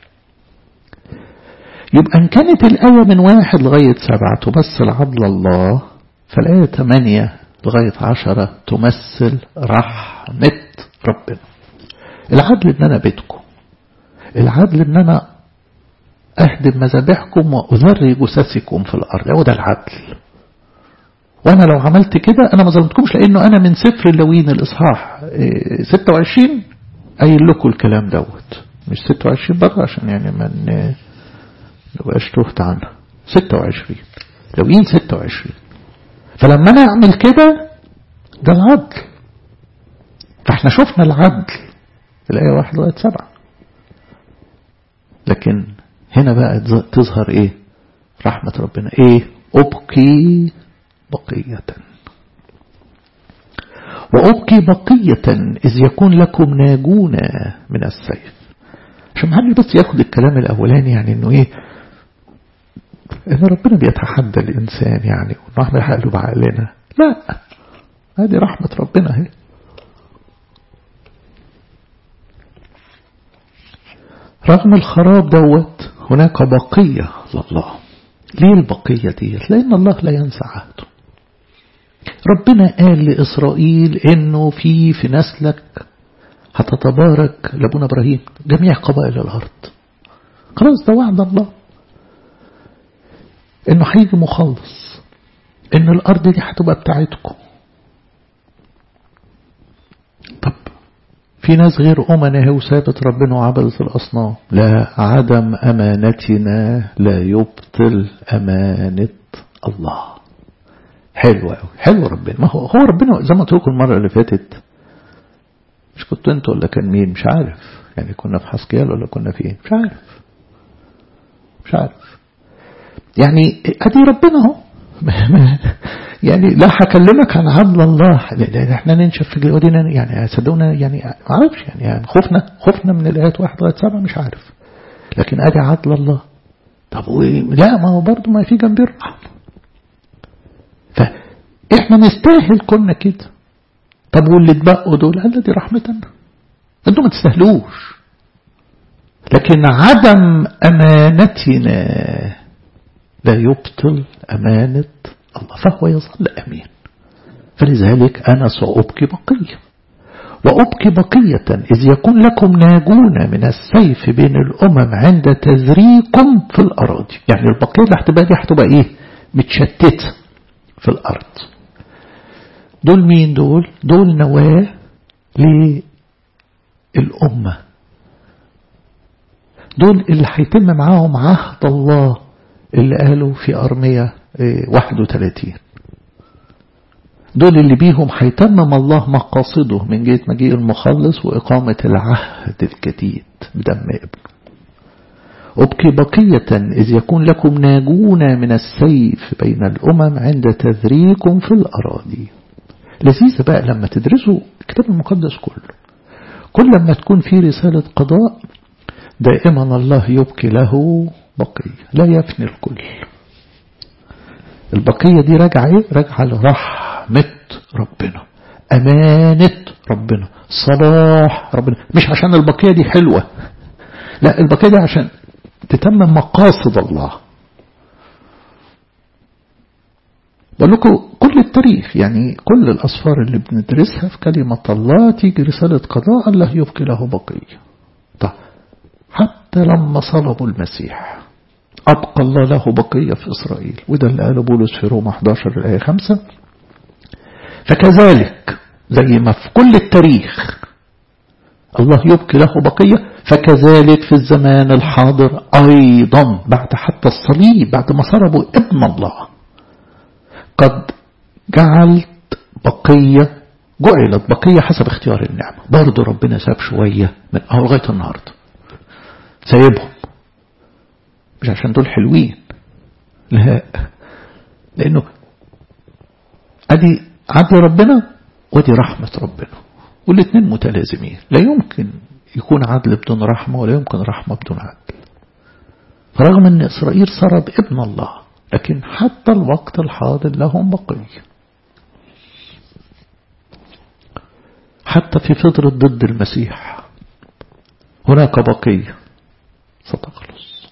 يبقى إن كانت الآية من واحد لغاية سبعة تمثل عدل الله فالآية 8 لغاية عشرة تمثل رحمة ربنا العدل ان انا بيتكم العدل ان انا اهدم مذابحكم واذري جثثكم في الارض هو ده العدل وانا لو عملت كده انا ما ظلمتكمش لانه انا من سفر اللوين الاصحاح 26 قايل لكم الكلام دوت مش 26 برضه عشان يعني ما نبقاش تهت عنها 26 لوين 26 فلما انا اعمل كده ده العدل فاحنا شفنا العدل الآية واحد لغاية سبعة لكن هنا بقى تظهر ايه رحمة ربنا ايه أبقي بقية وأبقي بقية إذ يكون لكم ناجون من السيف عشان محدش بس ياخد الكلام الأولاني يعني انه ايه ان ربنا بيتحدى الانسان يعني وانه احنا نحقله بعقلنا لا هذه رحمة ربنا اهي رغم الخراب دوت هناك بقية لله ليه البقية دي لأن الله لا ينسى عهده ربنا قال لإسرائيل إنه في في نسلك هتتبارك لابونا إبراهيم جميع قبائل الأرض خلاص ده وعد الله إنه هيجي مخلص إن الأرض دي هتبقى بتاعتكم طب في ناس غير أمنة وسابت ربنا وعبدت الأصنام لا عدم أمانتنا لا يبطل أمانة الله حلو قوي حلو ربنا ما هو هو ربنا زي ما قلت لكم المرة اللي فاتت مش كنت انت ولا كان مين مش عارف يعني كنا في حسكيال ولا كنا في ايه مش عارف مش عارف يعني ادي ربنا اهو يعني لا هكلمك عن عدل الله لا احنا ننشف في جودنا يعني صدقونا يعني ما اعرفش يعني, يعني خوفنا خوفنا من الايات واحد لغايه سبعه مش عارف لكن ادي عدل الله طب لا ما هو برضه ما في جنبي الرحمه فاحنا نستاهل كنا كده طب واللي اتبقوا دول قال دي رحمتنا انتوا ما تستاهلوش لكن عدم امانتنا لا يبطل امانه الله فهو يظل أمين فلذلك أنا سأبكي بقية وأبكي بقية إذ يكون لكم ناجون من السيف بين الأمم عند تذريكم في الأراضي يعني البقية اللي هتبقى دي هتبقى إيه متشتتة في الأرض دول مين دول دول نواة للأمة دول اللي هيتم معاهم عهد الله اللي قالوا في أرمية 31 دول اللي بيهم هيتمم الله مقاصده من جهة مجيء المخلص وإقامة العهد الجديد بدم ابنه أبكي بقية إذ يكون لكم ناجون من السيف بين الأمم عند تذريكم في الأراضي لذيذة بقى لما تدرسوا الكتاب المقدس كله كل لما تكون في رسالة قضاء دائما الله يبكي له بقية لا يفني الكل البقية دي راجعة ايه راجعة لرحمة ربنا أمانة ربنا صلاح ربنا مش عشان البقية دي حلوة لا البقية دي عشان تتمم مقاصد الله بقول لكم كل التاريخ يعني كل الأسفار اللي بندرسها في كلمة الله تيجي رسالة قضاء الله يبقي له بقية طيب حتى لما صلبوا المسيح أبقى الله له بقية في إسرائيل وده اللي قاله بولس في روما 11 الآية 5 فكذلك زي ما في كل التاريخ الله يبقي له بقية فكذلك في الزمان الحاضر أيضا بعد حتى الصليب بعد ما صلبوا ابن الله قد جعلت بقية جعلت بقية حسب اختيار النعمة برضه ربنا ساب شوية من أهو لغاية النهاردة سايبهم مش عشان دول حلوين لا لأنه أدي عدل ربنا ودي رحمة ربنا والاثنين متلازمين لا يمكن يكون عدل بدون رحمة ولا يمكن رحمة بدون عدل فرغم أن إسرائيل صرد ابن الله لكن حتى الوقت الحاضر لهم بقية حتى في فترة ضد المسيح هناك بقية ستخلص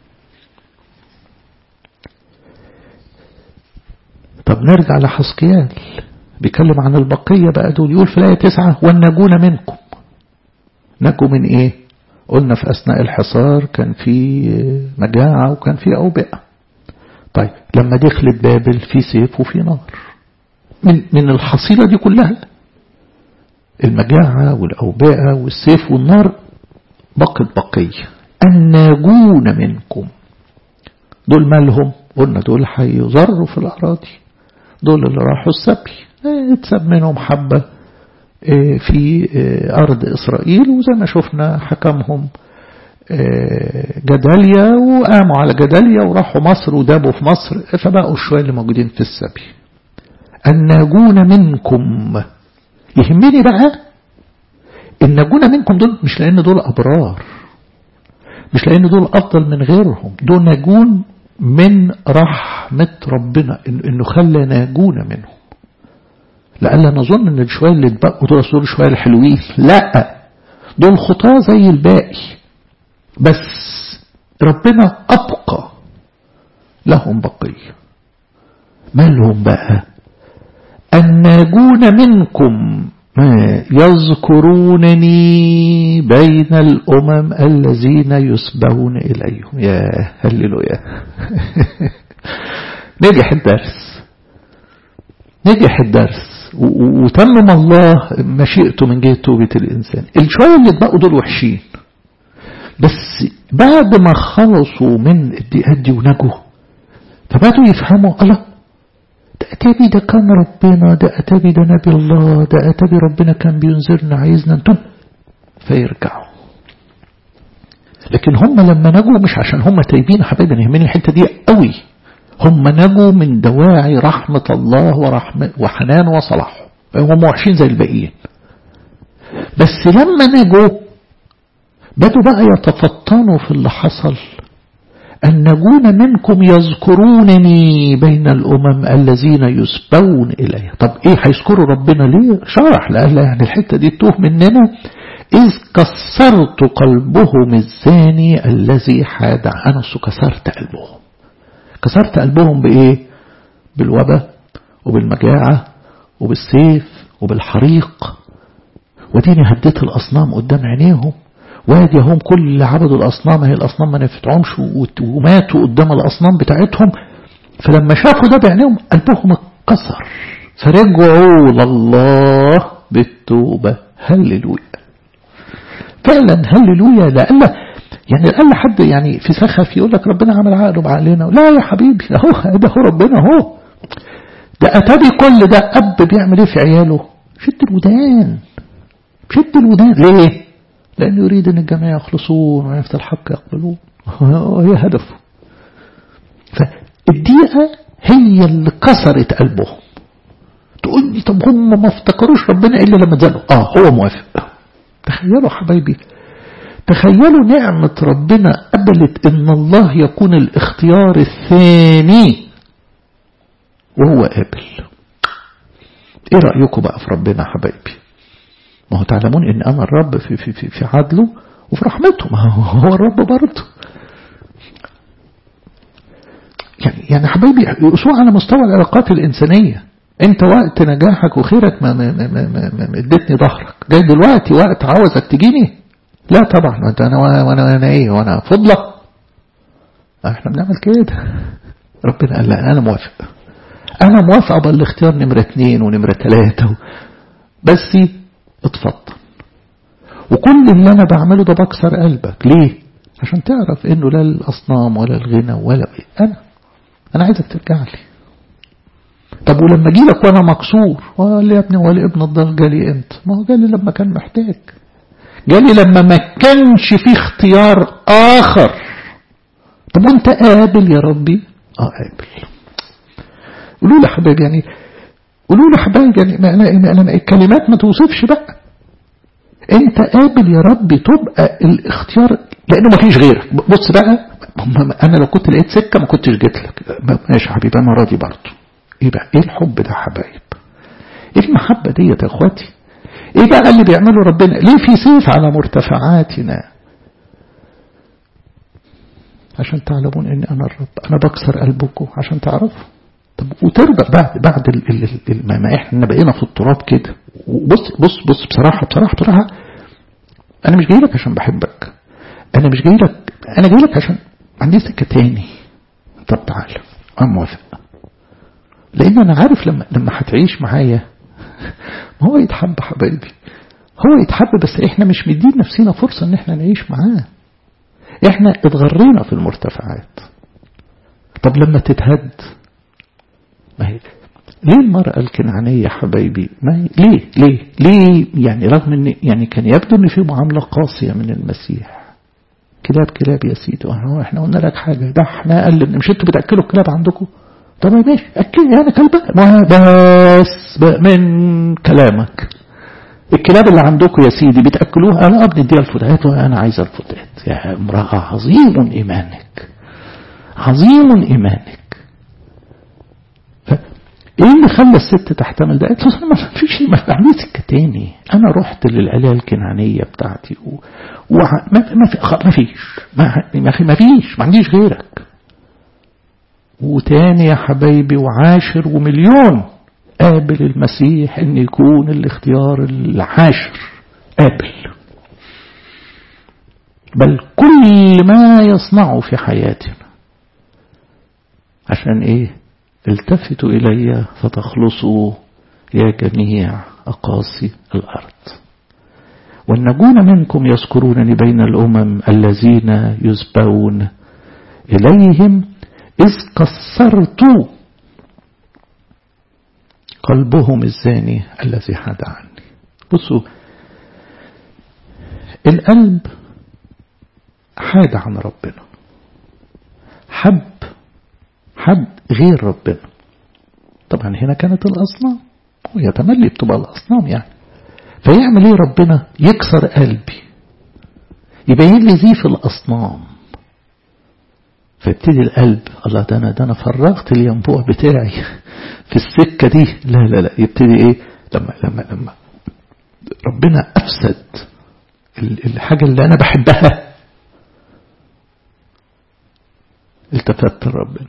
طب نرجع لحسقيال بيتكلم عن البقية بقى دول يقول في الآية تسعة والنجون منكم نجوا من ايه قلنا في أثناء الحصار كان في مجاعة وكان في أوبئة طيب لما دخلت بابل في سيف وفي نار من, من الحصيلة دي كلها المجاعة والأوبئة والسيف والنار بقت بقية الناجون منكم دول مالهم قلنا دول هيضروا في الأراضي دول اللي راحوا السبي اتساب منهم حبة في أرض إسرائيل وزي ما شفنا حكمهم جداليا وقاموا على جداليا وراحوا مصر ودابوا في مصر فبقوا شوية اللي موجودين في السبي الناجون منكم يهمني بقى الناجون منكم دول مش لأن دول أبرار مش لأن دول أفضل من غيرهم دول ناجون من رحمة ربنا إنه خلى ناجونا منهم لألا نظن إن الشوية اللي اتبقوا دول دول شوية الحلوين لا دول خطاة زي الباقي بس ربنا أبقى لهم بقية مالهم بقى الناجون منكم يذكرونني بين الأمم الذين يسبون إليهم يا هللويا نجح الدرس نجح الدرس وتمم الله مشيئته من جهة توبة الإنسان الشوية اللي اتبقوا دول وحشين بس بعد ما خلصوا من الدقات دي ونجوا فبعدوا يفهموا الله ده أتابي ده كان ربنا ده أتابي ده نبي الله ده أتابي ربنا كان بينذرنا عايزنا نتوب فيرجعوا لكن هم لما نجوا مش عشان هم تايبين حبايبي يهمني الحته دي قوي هم نجوا من دواعي رحمة الله ورحمة وحنان وصلاحه هم وحشين زي الباقيين بس لما نجوا بدوا بقى يتفطنوا في اللي حصل النجون منكم يذكرونني بين الأمم الذين يسبون إليه طب إيه هيذكروا ربنا ليه شرح لأهلا يعني الحتة دي توه مننا إذ كسرت قلبهم الزاني الذي حاد عنه كسرت قلبهم كسرت قلبهم بإيه بالوباء وبالمجاعة وبالسيف وبالحريق وديني هديت الأصنام قدام عينيهم وادي هم كل اللي عبدوا الأصنام هي الأصنام ما نفتعهمش وماتوا قدام الأصنام بتاعتهم فلما شافوا ده بعينيهم قلبهم اتكسر فرجعوا لله بالتوبة هللويا فعلا هللويا لأن يعني لأن حد يعني في سخف يقول لك ربنا عمل عقله بعقلنا لا يا حبيبي اهو ده هو ربنا اهو ده أتابي كل ده أب بيعمل ايه في عياله شد الودان شد الودان ليه لأنه يريد أن الجميع يخلصون ويفتح الحق يقبلون هي هدفه فالدقيقة هي اللي كسرت قلبهم تقول لي طب هم ما افتكروش ربنا إلا لما نزلوا آه هو موافق تخيلوا حبايبي تخيلوا نعمة ربنا قبلت ان الله يكون الاختيار الثاني وهو قابل ايه رأيكم بقى في ربنا حبايبي ما هو تعلمون ان انا الرب في, في, في, في عدله وفي رحمته ما هو الرب برضه يعني يعني حبايبي يقصوا على مستوى العلاقات الإنسانية انت وقت نجاحك وخيرك ما, ما, ما, ما, ما, ما اديتني ظهرك جاي دلوقتي وقت عاوزك تجيني لا طبعا انت انا وانا وانا ايه وانا فضلة احنا بنعمل كده ربنا قال لا انا موافق انا موافق ابقى الاختيار نمرة اتنين ونمرة تلاتة بس اتفضل وكل اللي انا بعمله ده بكسر قلبك ليه عشان تعرف انه لا الاصنام ولا الغنى ولا انا انا عايزك ترجع لي طب ولما اجي لك وانا مكسور قال لي يا ابني ولا ابن الضال جالي امتى ما هو جالي لما كان محتاج جالي لما ما كانش في اختيار اخر طب وانت قابل يا ربي اه قابل قولوا لي حبايبي يعني قولوا لي حبايبي يعني ما أنا, ما أنا الكلمات ما توصفش بقى انت قابل يا ربي تبقى الاختيار لانه ما فيش غيرك بص بقى انا لو كنت لقيت سكه ما كنتش جيت لك ماشي يا حبيبي انا راضي برضه ايه بقى ايه الحب ده حبايب ايه المحبه ديت يا اخواتي ايه بقى اللي بيعمله ربنا ليه في سيف على مرتفعاتنا عشان تعلمون ان انا الرب انا بكسر قلبكم عشان تعرفوا طب وترضى بعد بعد ال ال ال ما احنا بقينا في التراب كده بص بص بص بصراحه بصراحه بصراحه انا مش جاي لك عشان بحبك انا مش جاي لك انا جاي لك عشان عندي سكه تاني طب تعالى انا موافق لان انا عارف لما لما هتعيش معايا ما هو يتحب حبايبي هو يتحب بس احنا مش مدين نفسنا فرصة ان احنا نعيش معاه احنا اتغرينا في المرتفعات طب لما تتهد ما هي ليه المرأة الكنعانية حبايبي ما هي ليه ليه ليه يعني رغم ان يعني كان يبدو ان في معاملة قاسية من المسيح كلاب كلاب يا سيدي احنا قلنا لك حاجة ده احنا قلبنا مش انتوا بتاكلوا الكلاب عندكم طب ماشي اكل انا كلب ما بس من كلامك الكلاب اللي عندكم يا سيدي بتاكلوها انا ابني اديها الفتات وانا عايز الفتات يا امراه عظيم ايمانك عظيم إيمانك ايه اللي خلى الست تحتمل ده؟ قالت له ما فيش ما عندي سكه تاني انا رحت للعليه الكنعانيه بتاعتي و... و... ما... ما, في... ما فيش ما... ما, في... ما فيش ما عنديش غيرك وتاني يا حبايبي وعاشر ومليون قابل المسيح ان يكون الاختيار العاشر قابل بل كل ما يصنعه في حياتنا عشان ايه التفتوا إلي فتخلصوا يا جميع أقاصي الأرض والنجون منكم يذكرونني بين الأمم الذين يسبون إليهم إذ كسرت قلبهم الزاني الذي حاد عني بصوا القلب حاد عن ربنا حب حد غير ربنا طبعا هنا كانت الأصنام ويتملي بتبقى الأصنام يعني فيعمل ايه ربنا يكسر قلبي يبين لي زيف الأصنام فيبتدي القلب الله ده أنا ده أنا فرغت الينبوع بتاعي في السكة دي لا لا لا يبتدي ايه لما لما لما ربنا أفسد الحاجة اللي أنا بحبها التفت لربنا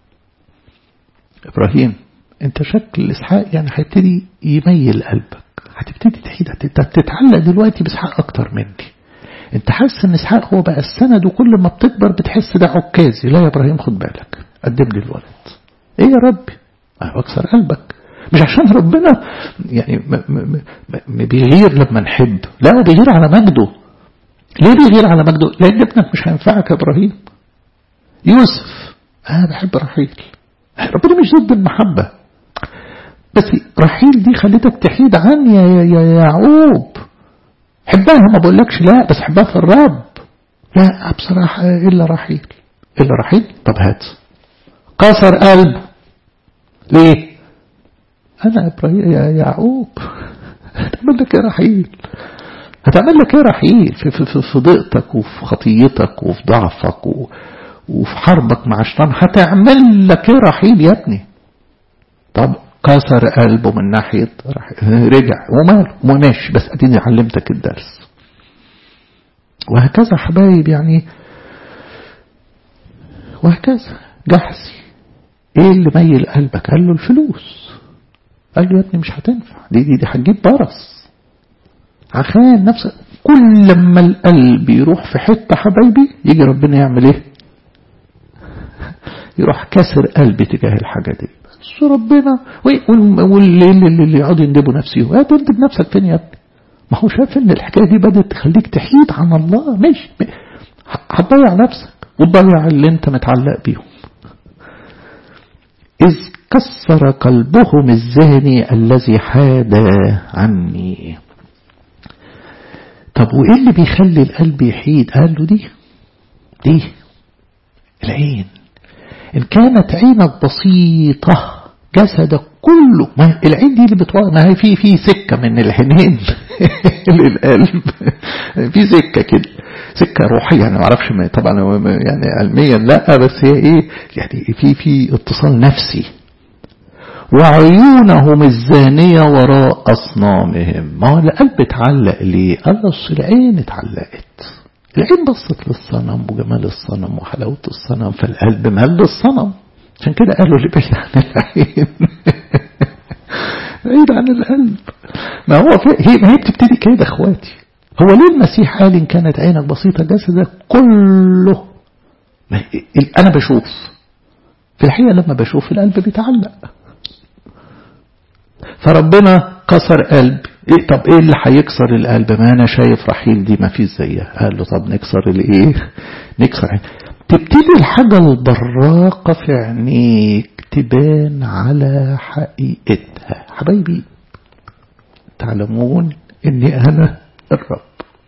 إبراهيم أنت شكل إسحاق يعني هيبتدي يميل قلبك هتبتدي تحيد هتتعلق دلوقتي بإسحاق أكتر مني أنت حاسس إن إسحاق هو بقى السند وكل ما بتكبر بتحس ده عكازي لا يا إبراهيم خد بالك قدم لي الولد إيه يا ربي؟ أكسر قلبك مش عشان ربنا يعني ما ما ما بيغير لما نحب لا هو بيغير على مجده ليه بيغير على مجده؟ لأن ابنك مش هينفعك يا إبراهيم يوسف أنا بحب رحيل ربنا مش ضد المحبة بس رحيل دي خليتك تحيد عني يا, يا, يا يعقوب حبها ما بقولكش لا بس حبها في الرب لا بصراحة إلا رحيل إلا رحيل طب هات كسر قلب ليه أنا إبراهيم يا يعقوب هتعمل لك إيه رحيل هتعمل لك إيه رحيل في, في, في, في ضيقتك وفي خطيتك وفي ضعفك و... وفي حربك مع الشيطان هتعمل لك ايه رحيل يا ابني طب كسر قلبه من ناحية رجع وماله وماشي بس اديني علمتك الدرس وهكذا حبايب يعني وهكذا جحسي ايه اللي ميل قلبك قال له الفلوس قال له يا ابني مش هتنفع دي دي, دي هتجيب برص عشان نفسك كل لما القلب يروح في حتة حبايبي يجي ربنا يعمل ايه يروح كسر قلبي تجاه الحاجة دي بس ربنا واللي اللي يقعدوا يندبوا نفسيهم يا تندب نفسك فين يا ابني ما هو شايف ان الحكاية دي بدأت تخليك تحيد عن الله مش هتضيع نفسك وتضيع اللي انت متعلق بيهم إذ كسر قلبهم الزاني الذي حاد عني طب وإيه اللي بيخلي القلب يحيد قال له دي دي العين إن كانت عينك بسيطة جسدك كله ما العين دي اللي بتوقع ما هي في في سكة من العينين للقلب في سكة كده سكة روحية أنا ما أعرفش طبعا يعني علميا لا بس هي إيه يعني في في اتصال نفسي وعيونهم الزانية وراء أصنامهم ما هو القلب اتعلق ليه قال أصل العين اتعلقت العين بصت للصنم وجمال الصنم وحلاوة الصنم فالقلب مال للصنم عشان كده قالوا اللي بعيد عن العين بعيد عن القلب ما هو هي ما هي بتبتدي كده اخواتي هو ليه المسيح قال ان كانت عينك بسيطة جسدك كله انا بشوف في الحقيقة لما بشوف القلب بيتعلق فربنا كسر قلب إيه طب ايه اللي هيكسر القلب ما انا شايف رحيل دي ما فيش زيها قال له طب نكسر الايه نكسر عين. تبتدي الحاجة البراقة في عينيك تبان على حقيقتها حبايبي تعلمون اني انا الرب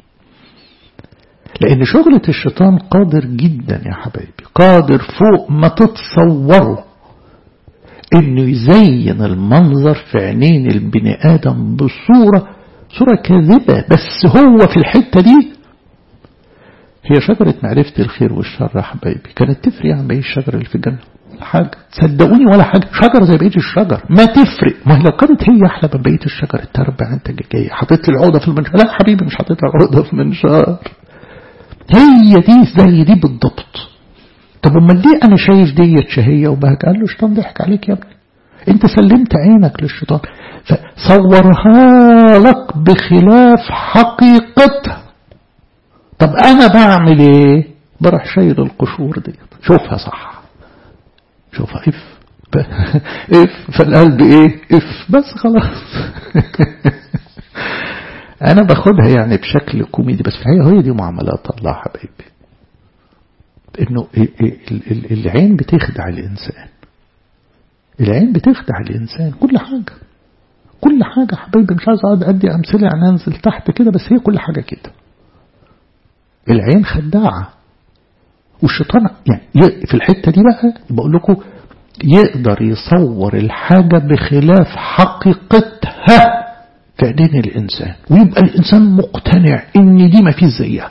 لان شغلة الشيطان قادر جدا يا حبايبي قادر فوق ما تتصوروا انه يزين المنظر في عينين البني ادم بصورة صورة كاذبة بس هو في الحتة دي هي شجرة معرفة الخير والشر يا حبايبي كانت تفرق عن باقي الشجر اللي في الجنة حاجة صدقوني ولا حاجة شجرة زي بقية الشجر ما تفرق ما لو كانت هي أحلى من بقية الشجر التربع أنت جاي حطيت لي العقدة في المنشار لا حبيبي مش حطيت لي العقدة في المنشار هي دي زي دي بالضبط طب امال ليه أنا شايف ديت شهية وبهجة قال له الشيطان ضحك عليك يا ابني أنت سلمت عينك للشيطان فصورها لك بخلاف حقيقتها طب أنا بعمل إيه بروح شايل القشور ديت شوفها صح شوفها اف اف فالقلب ايه اف بس خلاص انا باخدها يعني بشكل كوميدي بس هي هي دي معاملات الله حبيبي انه العين بتخدع الانسان العين بتخدع الانسان كل حاجة كل حاجة حبيبي مش عايز اقعد ادي امثله يعني انزل تحت كده بس هي كل حاجة كده العين خداعة والشيطان يعني في الحتة دي بقى بقول لكم يقدر يصور الحاجة بخلاف حقيقتها في عينين الإنسان ويبقى الإنسان مقتنع إن دي ما فيش زيها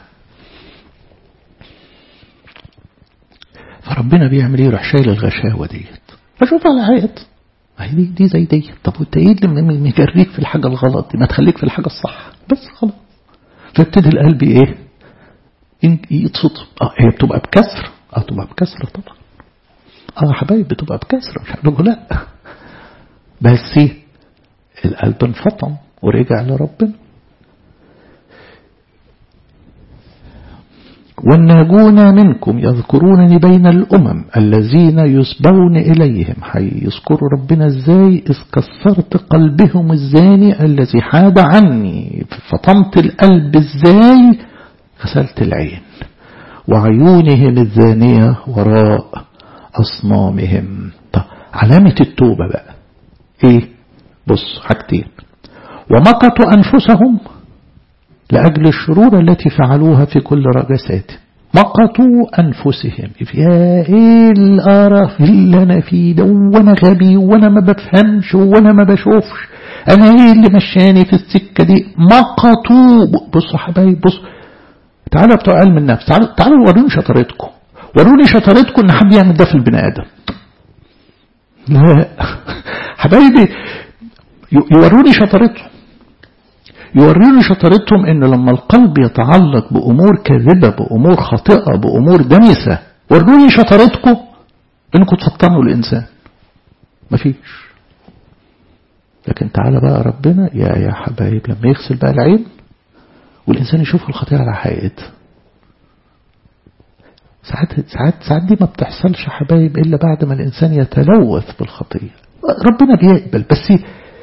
فربنا بيعمل ايه يروح شايل الغشاوة ديت فشوف على عيط هي دي, دي زي دي طب وانت ايه اللي مجريك في الحاجة الغلط دي ما تخليك في الحاجة الصح بس خلاص فابتدي القلب ايه يتصط اه هي بتبقى بكسر اه بتبقى بكسر طبعا اه حبايب بتبقى بكسر مش هنقول لا بس القلب انفطم ورجع لربنا والناجون منكم يذكرونني بين الأمم الذين يسبون إليهم هيذكروا ربنا ازاي إذ كسرت قلبهم الزاني الذي حاد عني فطمت القلب ازاي غسلت العين وعيونهم الزانية وراء أصنامهم طب علامة التوبة بقى ايه بص حاجتين ومقتوا أنفسهم لأجل الشرور التي فعلوها في كل رجسات مقتوا أنفسهم يا إيه القرف اللي أنا فيه ده وأنا غبي وأنا ما بفهمش وأنا ما بشوفش أنا إيه اللي مشاني في السكة دي مقتوا بصوا حبايب بصوا تعالوا بتوع علم النفس تعالوا تعالوا وروني شطارتكم وروني شطارتكم ان حد يعمل ده في البني ادم لا حبايبي يوروني شطارتهم يوروني شطارتهم ان لما القلب يتعلق بامور كاذبه بامور خاطئه بامور دنسه وروني شطارتكم انكم تفطنوا الانسان مفيش لكن تعالى بقى ربنا يا يا حبايب لما يغسل بقى العين والإنسان يشوف الخطيئة على حقيقتها ساعات ساعات ساعات دي ما بتحصلش حبايب إلا بعد ما الإنسان يتلوث بالخطية ربنا بيقبل بس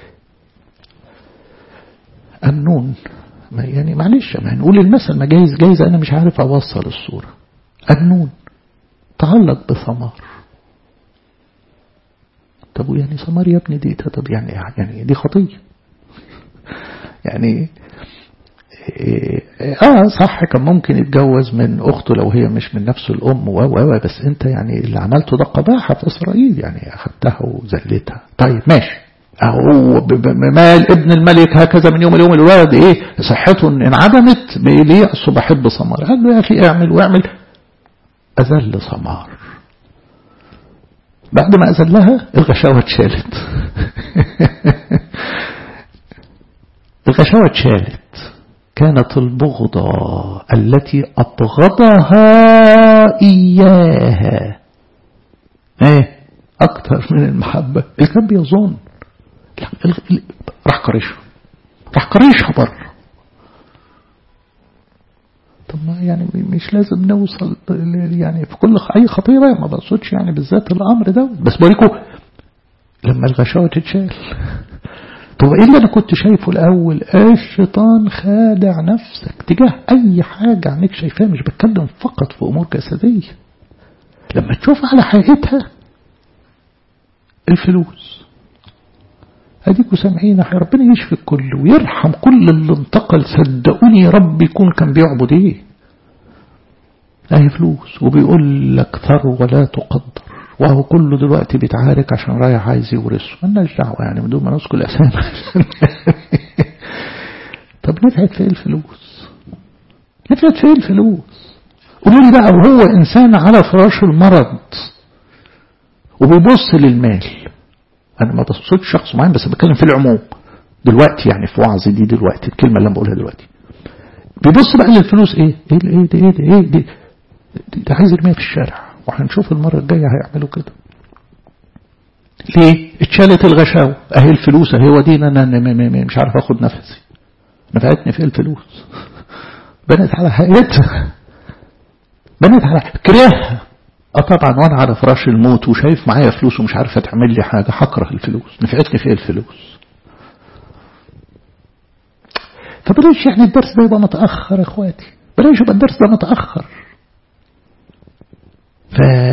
النون ما يعني معلش ما نقول المثل ما جايز جايز أنا مش عارف أوصل الصورة النون تعلق بثمار طب يعني ثمار يا ابني دي طب يعني يعني دي خطية يعني اه صح كان ممكن يتجوز من اخته لو هي مش من نفس الام و و بس انت يعني اللي عملته ده قباحه في اسرائيل يعني اخدتها وذلتها طيب ماشي اهو مال ابن الملك هكذا من يوم اليوم الولد ايه صحته انعدمت ليه اصل بحب سمار قال له يا اخي اعمل واعمل اذل سمار بعد ما اذلها الغشاوه اتشالت الغشاوه اتشالت كانت البغضة التي أبغضها إياها ايه أكثر من المحبة الكلام بيظن راح قريشها راح قريشها بره طب ما يعني مش لازم نوصل يعني في كل أي خطيرة ما بقصدش يعني بالذات الأمر ده بس بوريكم لما الغشاوة تتشال طب ايه اللي انا كنت شايفه الاول الشيطان خادع نفسك تجاه اي حاجة عنك شايفاها مش بتكلم فقط في امور جسدية لما تشوف على حقيقتها الفلوس اديكوا سامعين ربنا يشفي الكل ويرحم كل اللي انتقل صدقوني رب يكون كان بيعبد ايه اهي فلوس وبيقول لك ثروة لا تقدر وهو كله دلوقتي بيتعارك عشان رايح عايز يورثه مالناش دعوه يعني من دون ما نذكر الاسامي طب نفعت في ايه الفلوس؟ نفعت في ايه الفلوس؟ قولوا لي بقى وهو إنسان على فراش المرض وبيبص للمال أنا ما بصيتش شخص معين بس بتكلم في العموم دلوقتي يعني في وعظي دي دلوقتي الكلمة اللي أنا بقولها دلوقتي بيبص بقى للفلوس إيه إيه ده إيه ده إيه ده إيه ده ده عايز يرميها في الشارع وهنشوف المرة الجاية هيعملوا كده ليه اتشالت الغشاوة اهي الفلوس اهي ودينا انا مش عارف اخد نفسي نفعتني في الفلوس بنت على حقيقتها بنت على كرهها اه طبعا وانا على فراش الموت وشايف معايا فلوس ومش عارفه تعمل لي حاجه هكره الفلوس نفعتني في الفلوس فبلاش يعني الدرس ده يبقى متاخر يا اخواتي بلاش يبقى الدرس ده متاخر ف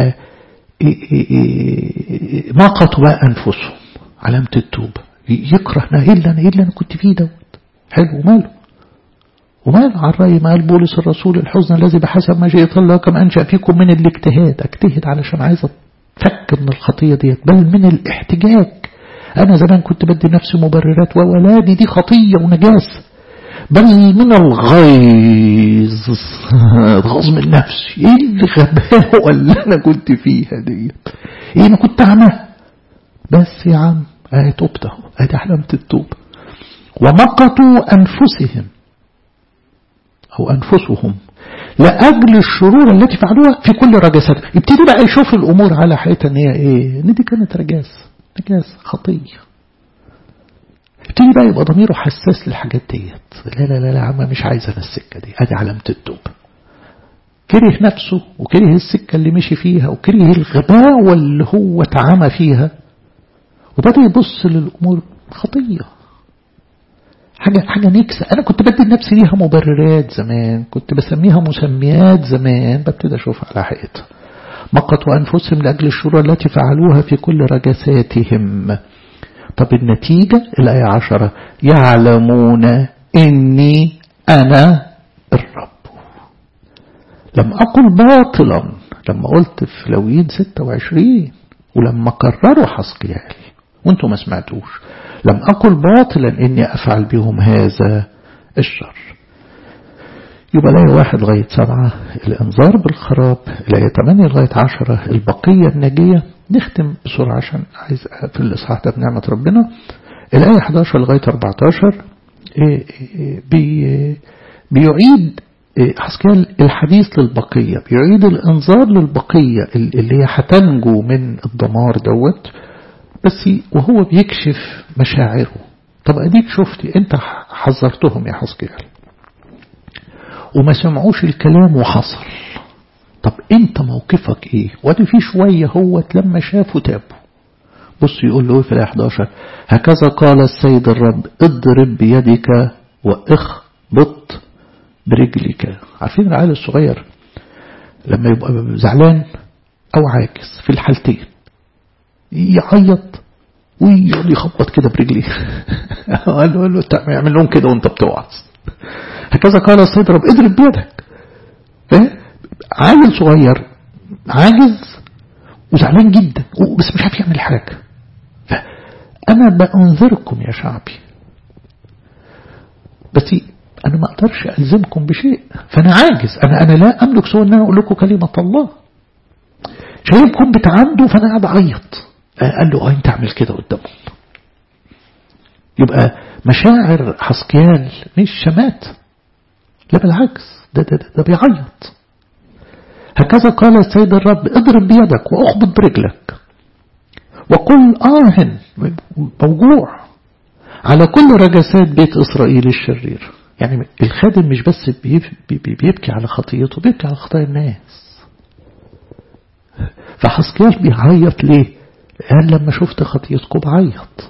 مقتوا بقى أنفسهم علامة التوبة يكره ايه اللي أنا إيه اللي أنا كنت فيه دوت حلو وماله وماله على الرأي ما قال بولس الرسول الحزن الذي بحسب ما جئت الله كما أنشأ فيكم من الاجتهاد اجتهد علشان عايز أتفك من الخطية ديت بل من الاحتجاج أنا زمان كنت بدي نفسي مبررات وولادي دي خطية ونجاسة بل من الغيظ غصب من نفسي ايه اللي غباء اللي انا كنت فيها ديت ايه انا كنت اعمى بس يا عم اهي توبت اهو ادي علامه التوبه ومقتوا انفسهم او انفسهم لاجل الشرور التي فعلوها في كل رجاسات يبتدي بقى يشوف الامور على حقيقه ان هي ايه ان دي كانت رجاس رجاس خطيه يبتدي بقى يبقى ضميره حساس للحاجات ديت لا لا لا لا عم مش عايز انا السكه دي ادي علامه التوبه كره نفسه وكره السكه اللي مشي فيها وكره الغباوه اللي هو اتعمى فيها وبدا يبص للامور خطيه حاجه حاجه نكسه انا كنت بدي لنفسي ليها مبررات زمان كنت بسميها مسميات زمان ببتدي اشوفها على حقيقتها مقتوا انفسهم لاجل الشرور التي فعلوها في كل رجساتهم طب النتيجة الآية عشرة يعلمون إني أنا الرب لم أقل باطلا لما قلت في لويين 26 ولما كرروا حسقيال وانتم ما سمعتوش لم أقل باطلا إني أفعل بهم هذا الشر يبقى الآية واحد لغاية سبعة الإنذار بالخراب الآية 8 لغاية عشرة البقية الناجية نختم بسرعة عشان عايز في الإصحاح ده بنعمة ربنا الآية 11 لغاية 14 بي بيعيد حسكال الحديث للبقية بيعيد الإنذار للبقية اللي هي هتنجو من الدمار دوت بس وهو بيكشف مشاعره طب أديك شفتي أنت حذرتهم يا حسكال وما سمعوش الكلام وحصل طب انت موقفك ايه وادي في شوية هو لما شافوا تابوا بص يقول له في الآية 11 هكذا قال السيد الرب اضرب بيدك واخبط برجلك عارفين العيال الصغير لما يبقى زعلان او عاكس في الحالتين يعيط ويقعد يخبط كده برجليه قال له, له اعمل لهم كده وانت بتوعظ هكذا قال السيد الرب اضرب بيدك عيل صغير عاجز وزعلان جدا بس مش عارف يعمل حاجة أنا بأنذركم يا شعبي بس أنا ما أقدرش ألزمكم بشيء فأنا عاجز أنا أنا لا أملك سوى أن أنا أقول لكم كلمة الله شايفكم بتعندوا فأنا قاعد أعيط قال له اه أنت اعمل كده قدامهم يبقى مشاعر حسكيال مش شمات لا بالعكس ده ده ده, ده بيعيط هكذا قال السيد الرب اضرب بيدك واخبط برجلك وقل آه موجوع على كل رجسات بيت إسرائيل الشرير يعني الخادم مش بس بيبكي على خطيته بيبكي على خطايا الناس فحسكيال بيعيط ليه قال لما شفت خطيتكم بعيط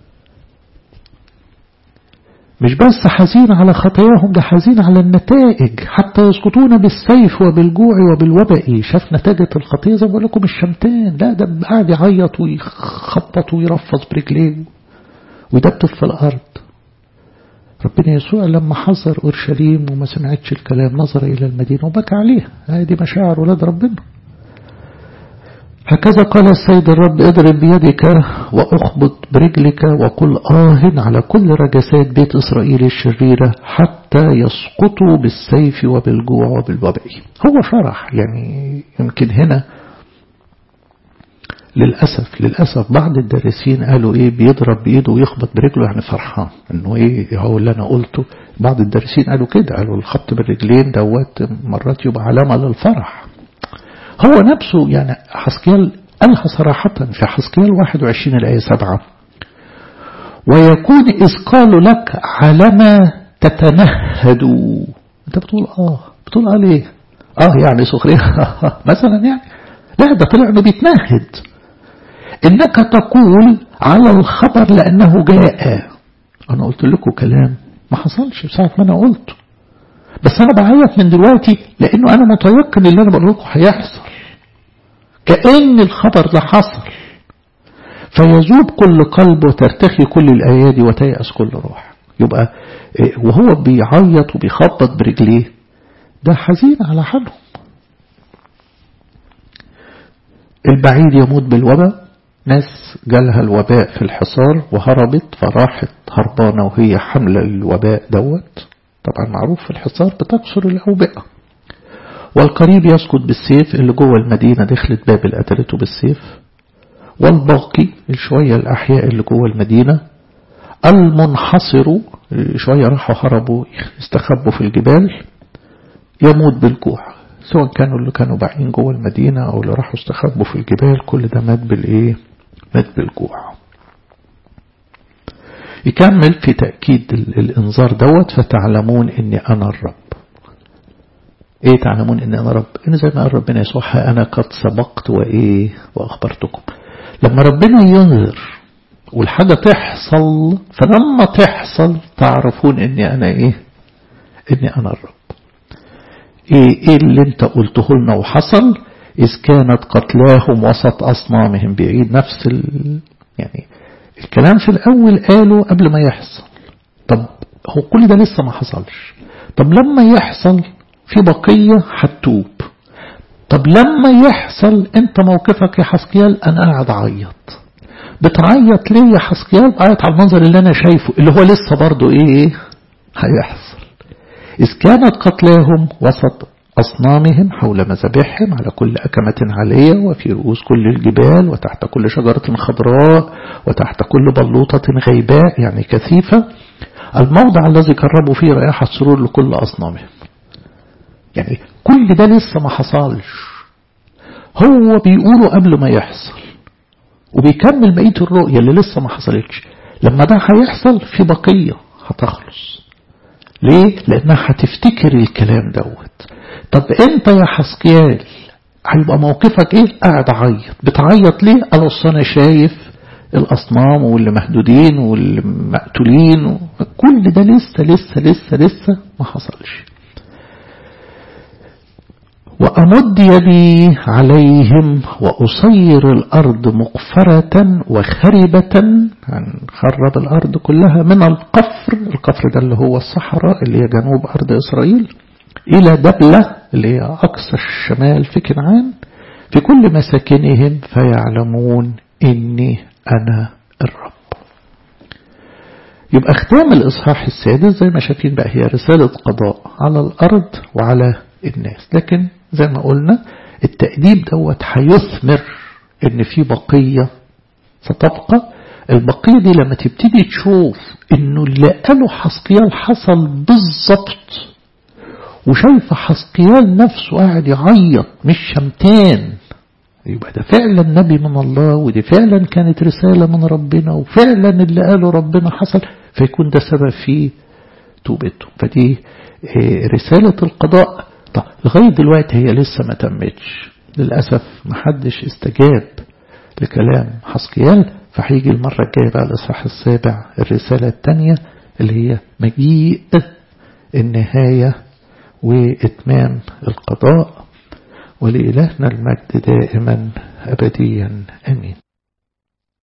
مش بس حزين على خطاياهم ده حزين على النتائج حتى يسقطون بالسيف وبالجوع وبالوباء شاف نتيجة الخطية زي ما بقول لكم الشمتان لا ده قاعد يعيط ويخبط ويرفض برجليه ويدبدب في الأرض ربنا يسوع لما حذر أورشليم وما سمعتش الكلام نظر إلى المدينة وبكى عليها هذه مشاعر ولاد ربنا هكذا قال السيد الرب اضرب بيدك وأخبط برجلك وقل آه على كل رجسات بيت إسرائيل الشريرة حتى يسقطوا بالسيف وبالجوع وبالوباء هو شرح يعني يمكن هنا للأسف للأسف بعض الدارسين قالوا إيه بيضرب بإيده ويخبط برجله يعني فرحان إنه إيه هو اللي أنا قلته بعض الدارسين قالوا كده قالوا الخبط بالرجلين دوت مرات يبقى علامة للفرح هو نفسه يعني حسكيال قالها صراحة في حسكيال 21 الآية 7 ويكون إذ قالوا لك علما تتمهد أنت بتقول آه بتقول آه ليه آه يعني سخرية مثلا يعني لا ده طلع انه بيتمهد انك تقول على الخبر لانه جاء انا قلت لكم كلام ما حصلش ساعة ما انا قلته بس انا بعيط من دلوقتي لانه انا متيقن اللي انا بقول لكم هيحصل كأن الخبر ده حصل فيذوب كل قلب وترتخي كل الايادي وتيأس كل روح يبقى وهو بيعيط وبيخبط برجليه ده حزين على حالهم البعيد يموت بالوباء ناس جالها الوباء في الحصار وهربت فراحت هربانة وهي حملة الوباء دوت طبعا معروف في الحصار بتكسر الأوبئة والقريب يسقط بالسيف اللي جوه المدينة دخلت بابل قتلته بالسيف والباقي الشوية الأحياء اللي جوه المدينة المنحصر شوية راحوا هربوا استخبوا في الجبال يموت بالجوع سواء كانوا اللي كانوا باعين جوه المدينة أو اللي راحوا استخبوا في الجبال كل ده مات بالإيه؟ مات بالجوع. يكمل في تأكيد الإنذار دوت فتعلمون إني أنا الرب. إيه تعلمون إني أنا رب؟ إن زي ما قال ربنا يسوع أنا قد سبقت وإيه؟ وأخبرتكم. لما ربنا ينذر والحاجة تحصل فلما تحصل تعرفون إني أنا إيه؟ إني أنا الرب. ايه ايه اللي انت قلته لنا وحصل اذ كانت قتلاهم وسط اصنامهم بيعيد نفس ال... يعني الكلام في الاول قاله قبل ما يحصل طب هو كل ده لسه ما حصلش طب لما يحصل في بقية هتوب طب لما يحصل انت موقفك يا حسكيال انا قاعد اعيط بتعيط ليه يا حسكيال بعيط على المنظر اللي انا شايفه اللي هو لسه برضه ايه هيحصل إذ كانت قتلاهم وسط أصنامهم حول مذابحهم على كل أكمة عالية وفي رؤوس كل الجبال وتحت كل شجرة خضراء وتحت كل بلوطة غيباء يعني كثيفة الموضع الذي قربوا فيه رائحة سرور لكل أصنامهم يعني كل ده لسه ما حصلش هو بيقولوا قبل ما يحصل وبيكمل بقية الرؤية اللي لسه ما حصلتش لما ده هيحصل في بقية هتخلص ليه؟ لأنها هتفتكر الكلام دوت طب أنت يا حسكيال هيبقى موقفك إيه؟ قاعد عيط بتعيط ليه؟ قال أصل أنا شايف الأصنام واللي مهدودين واللي مقتولين كل ده لسه لسه لسه لسه ما حصلش وأمد يدي عليهم وأصير الأرض مقفرة وخربة هنخرب الأرض كلها من القفر القفر ده اللي هو الصحراء اللي هي جنوب أرض إسرائيل إلى دبلة اللي هي أقصى الشمال في كنعان في كل مساكنهم فيعلمون إني أنا الرب يبقى ختام الإصحاح السادس زي ما شايفين بقى هي رسالة قضاء على الأرض وعلى الناس لكن زي ما قلنا التأديب دوت هيثمر ان في بقية ستبقى البقية دي لما تبتدي تشوف انه اللي قاله حسقيال حصل بالظبط وشايفة حسقيال نفسه قاعد يعيط مش شمتان يبقى ده فعلا نبي من الله ودي فعلا كانت رسالة من ربنا وفعلا اللي قاله ربنا حصل فيكون ده سبب في توبته فدي رسالة القضاء طب لغاية دلوقتي هي لسه ما تمتش للأسف محدش استجاب لكلام حسقيال فهيجي المرة الجاية بقى الإصحاح السابع الرسالة الثانية اللي هي مجيء النهاية وإتمام القضاء ولإلهنا المجد دائما أبديا أمين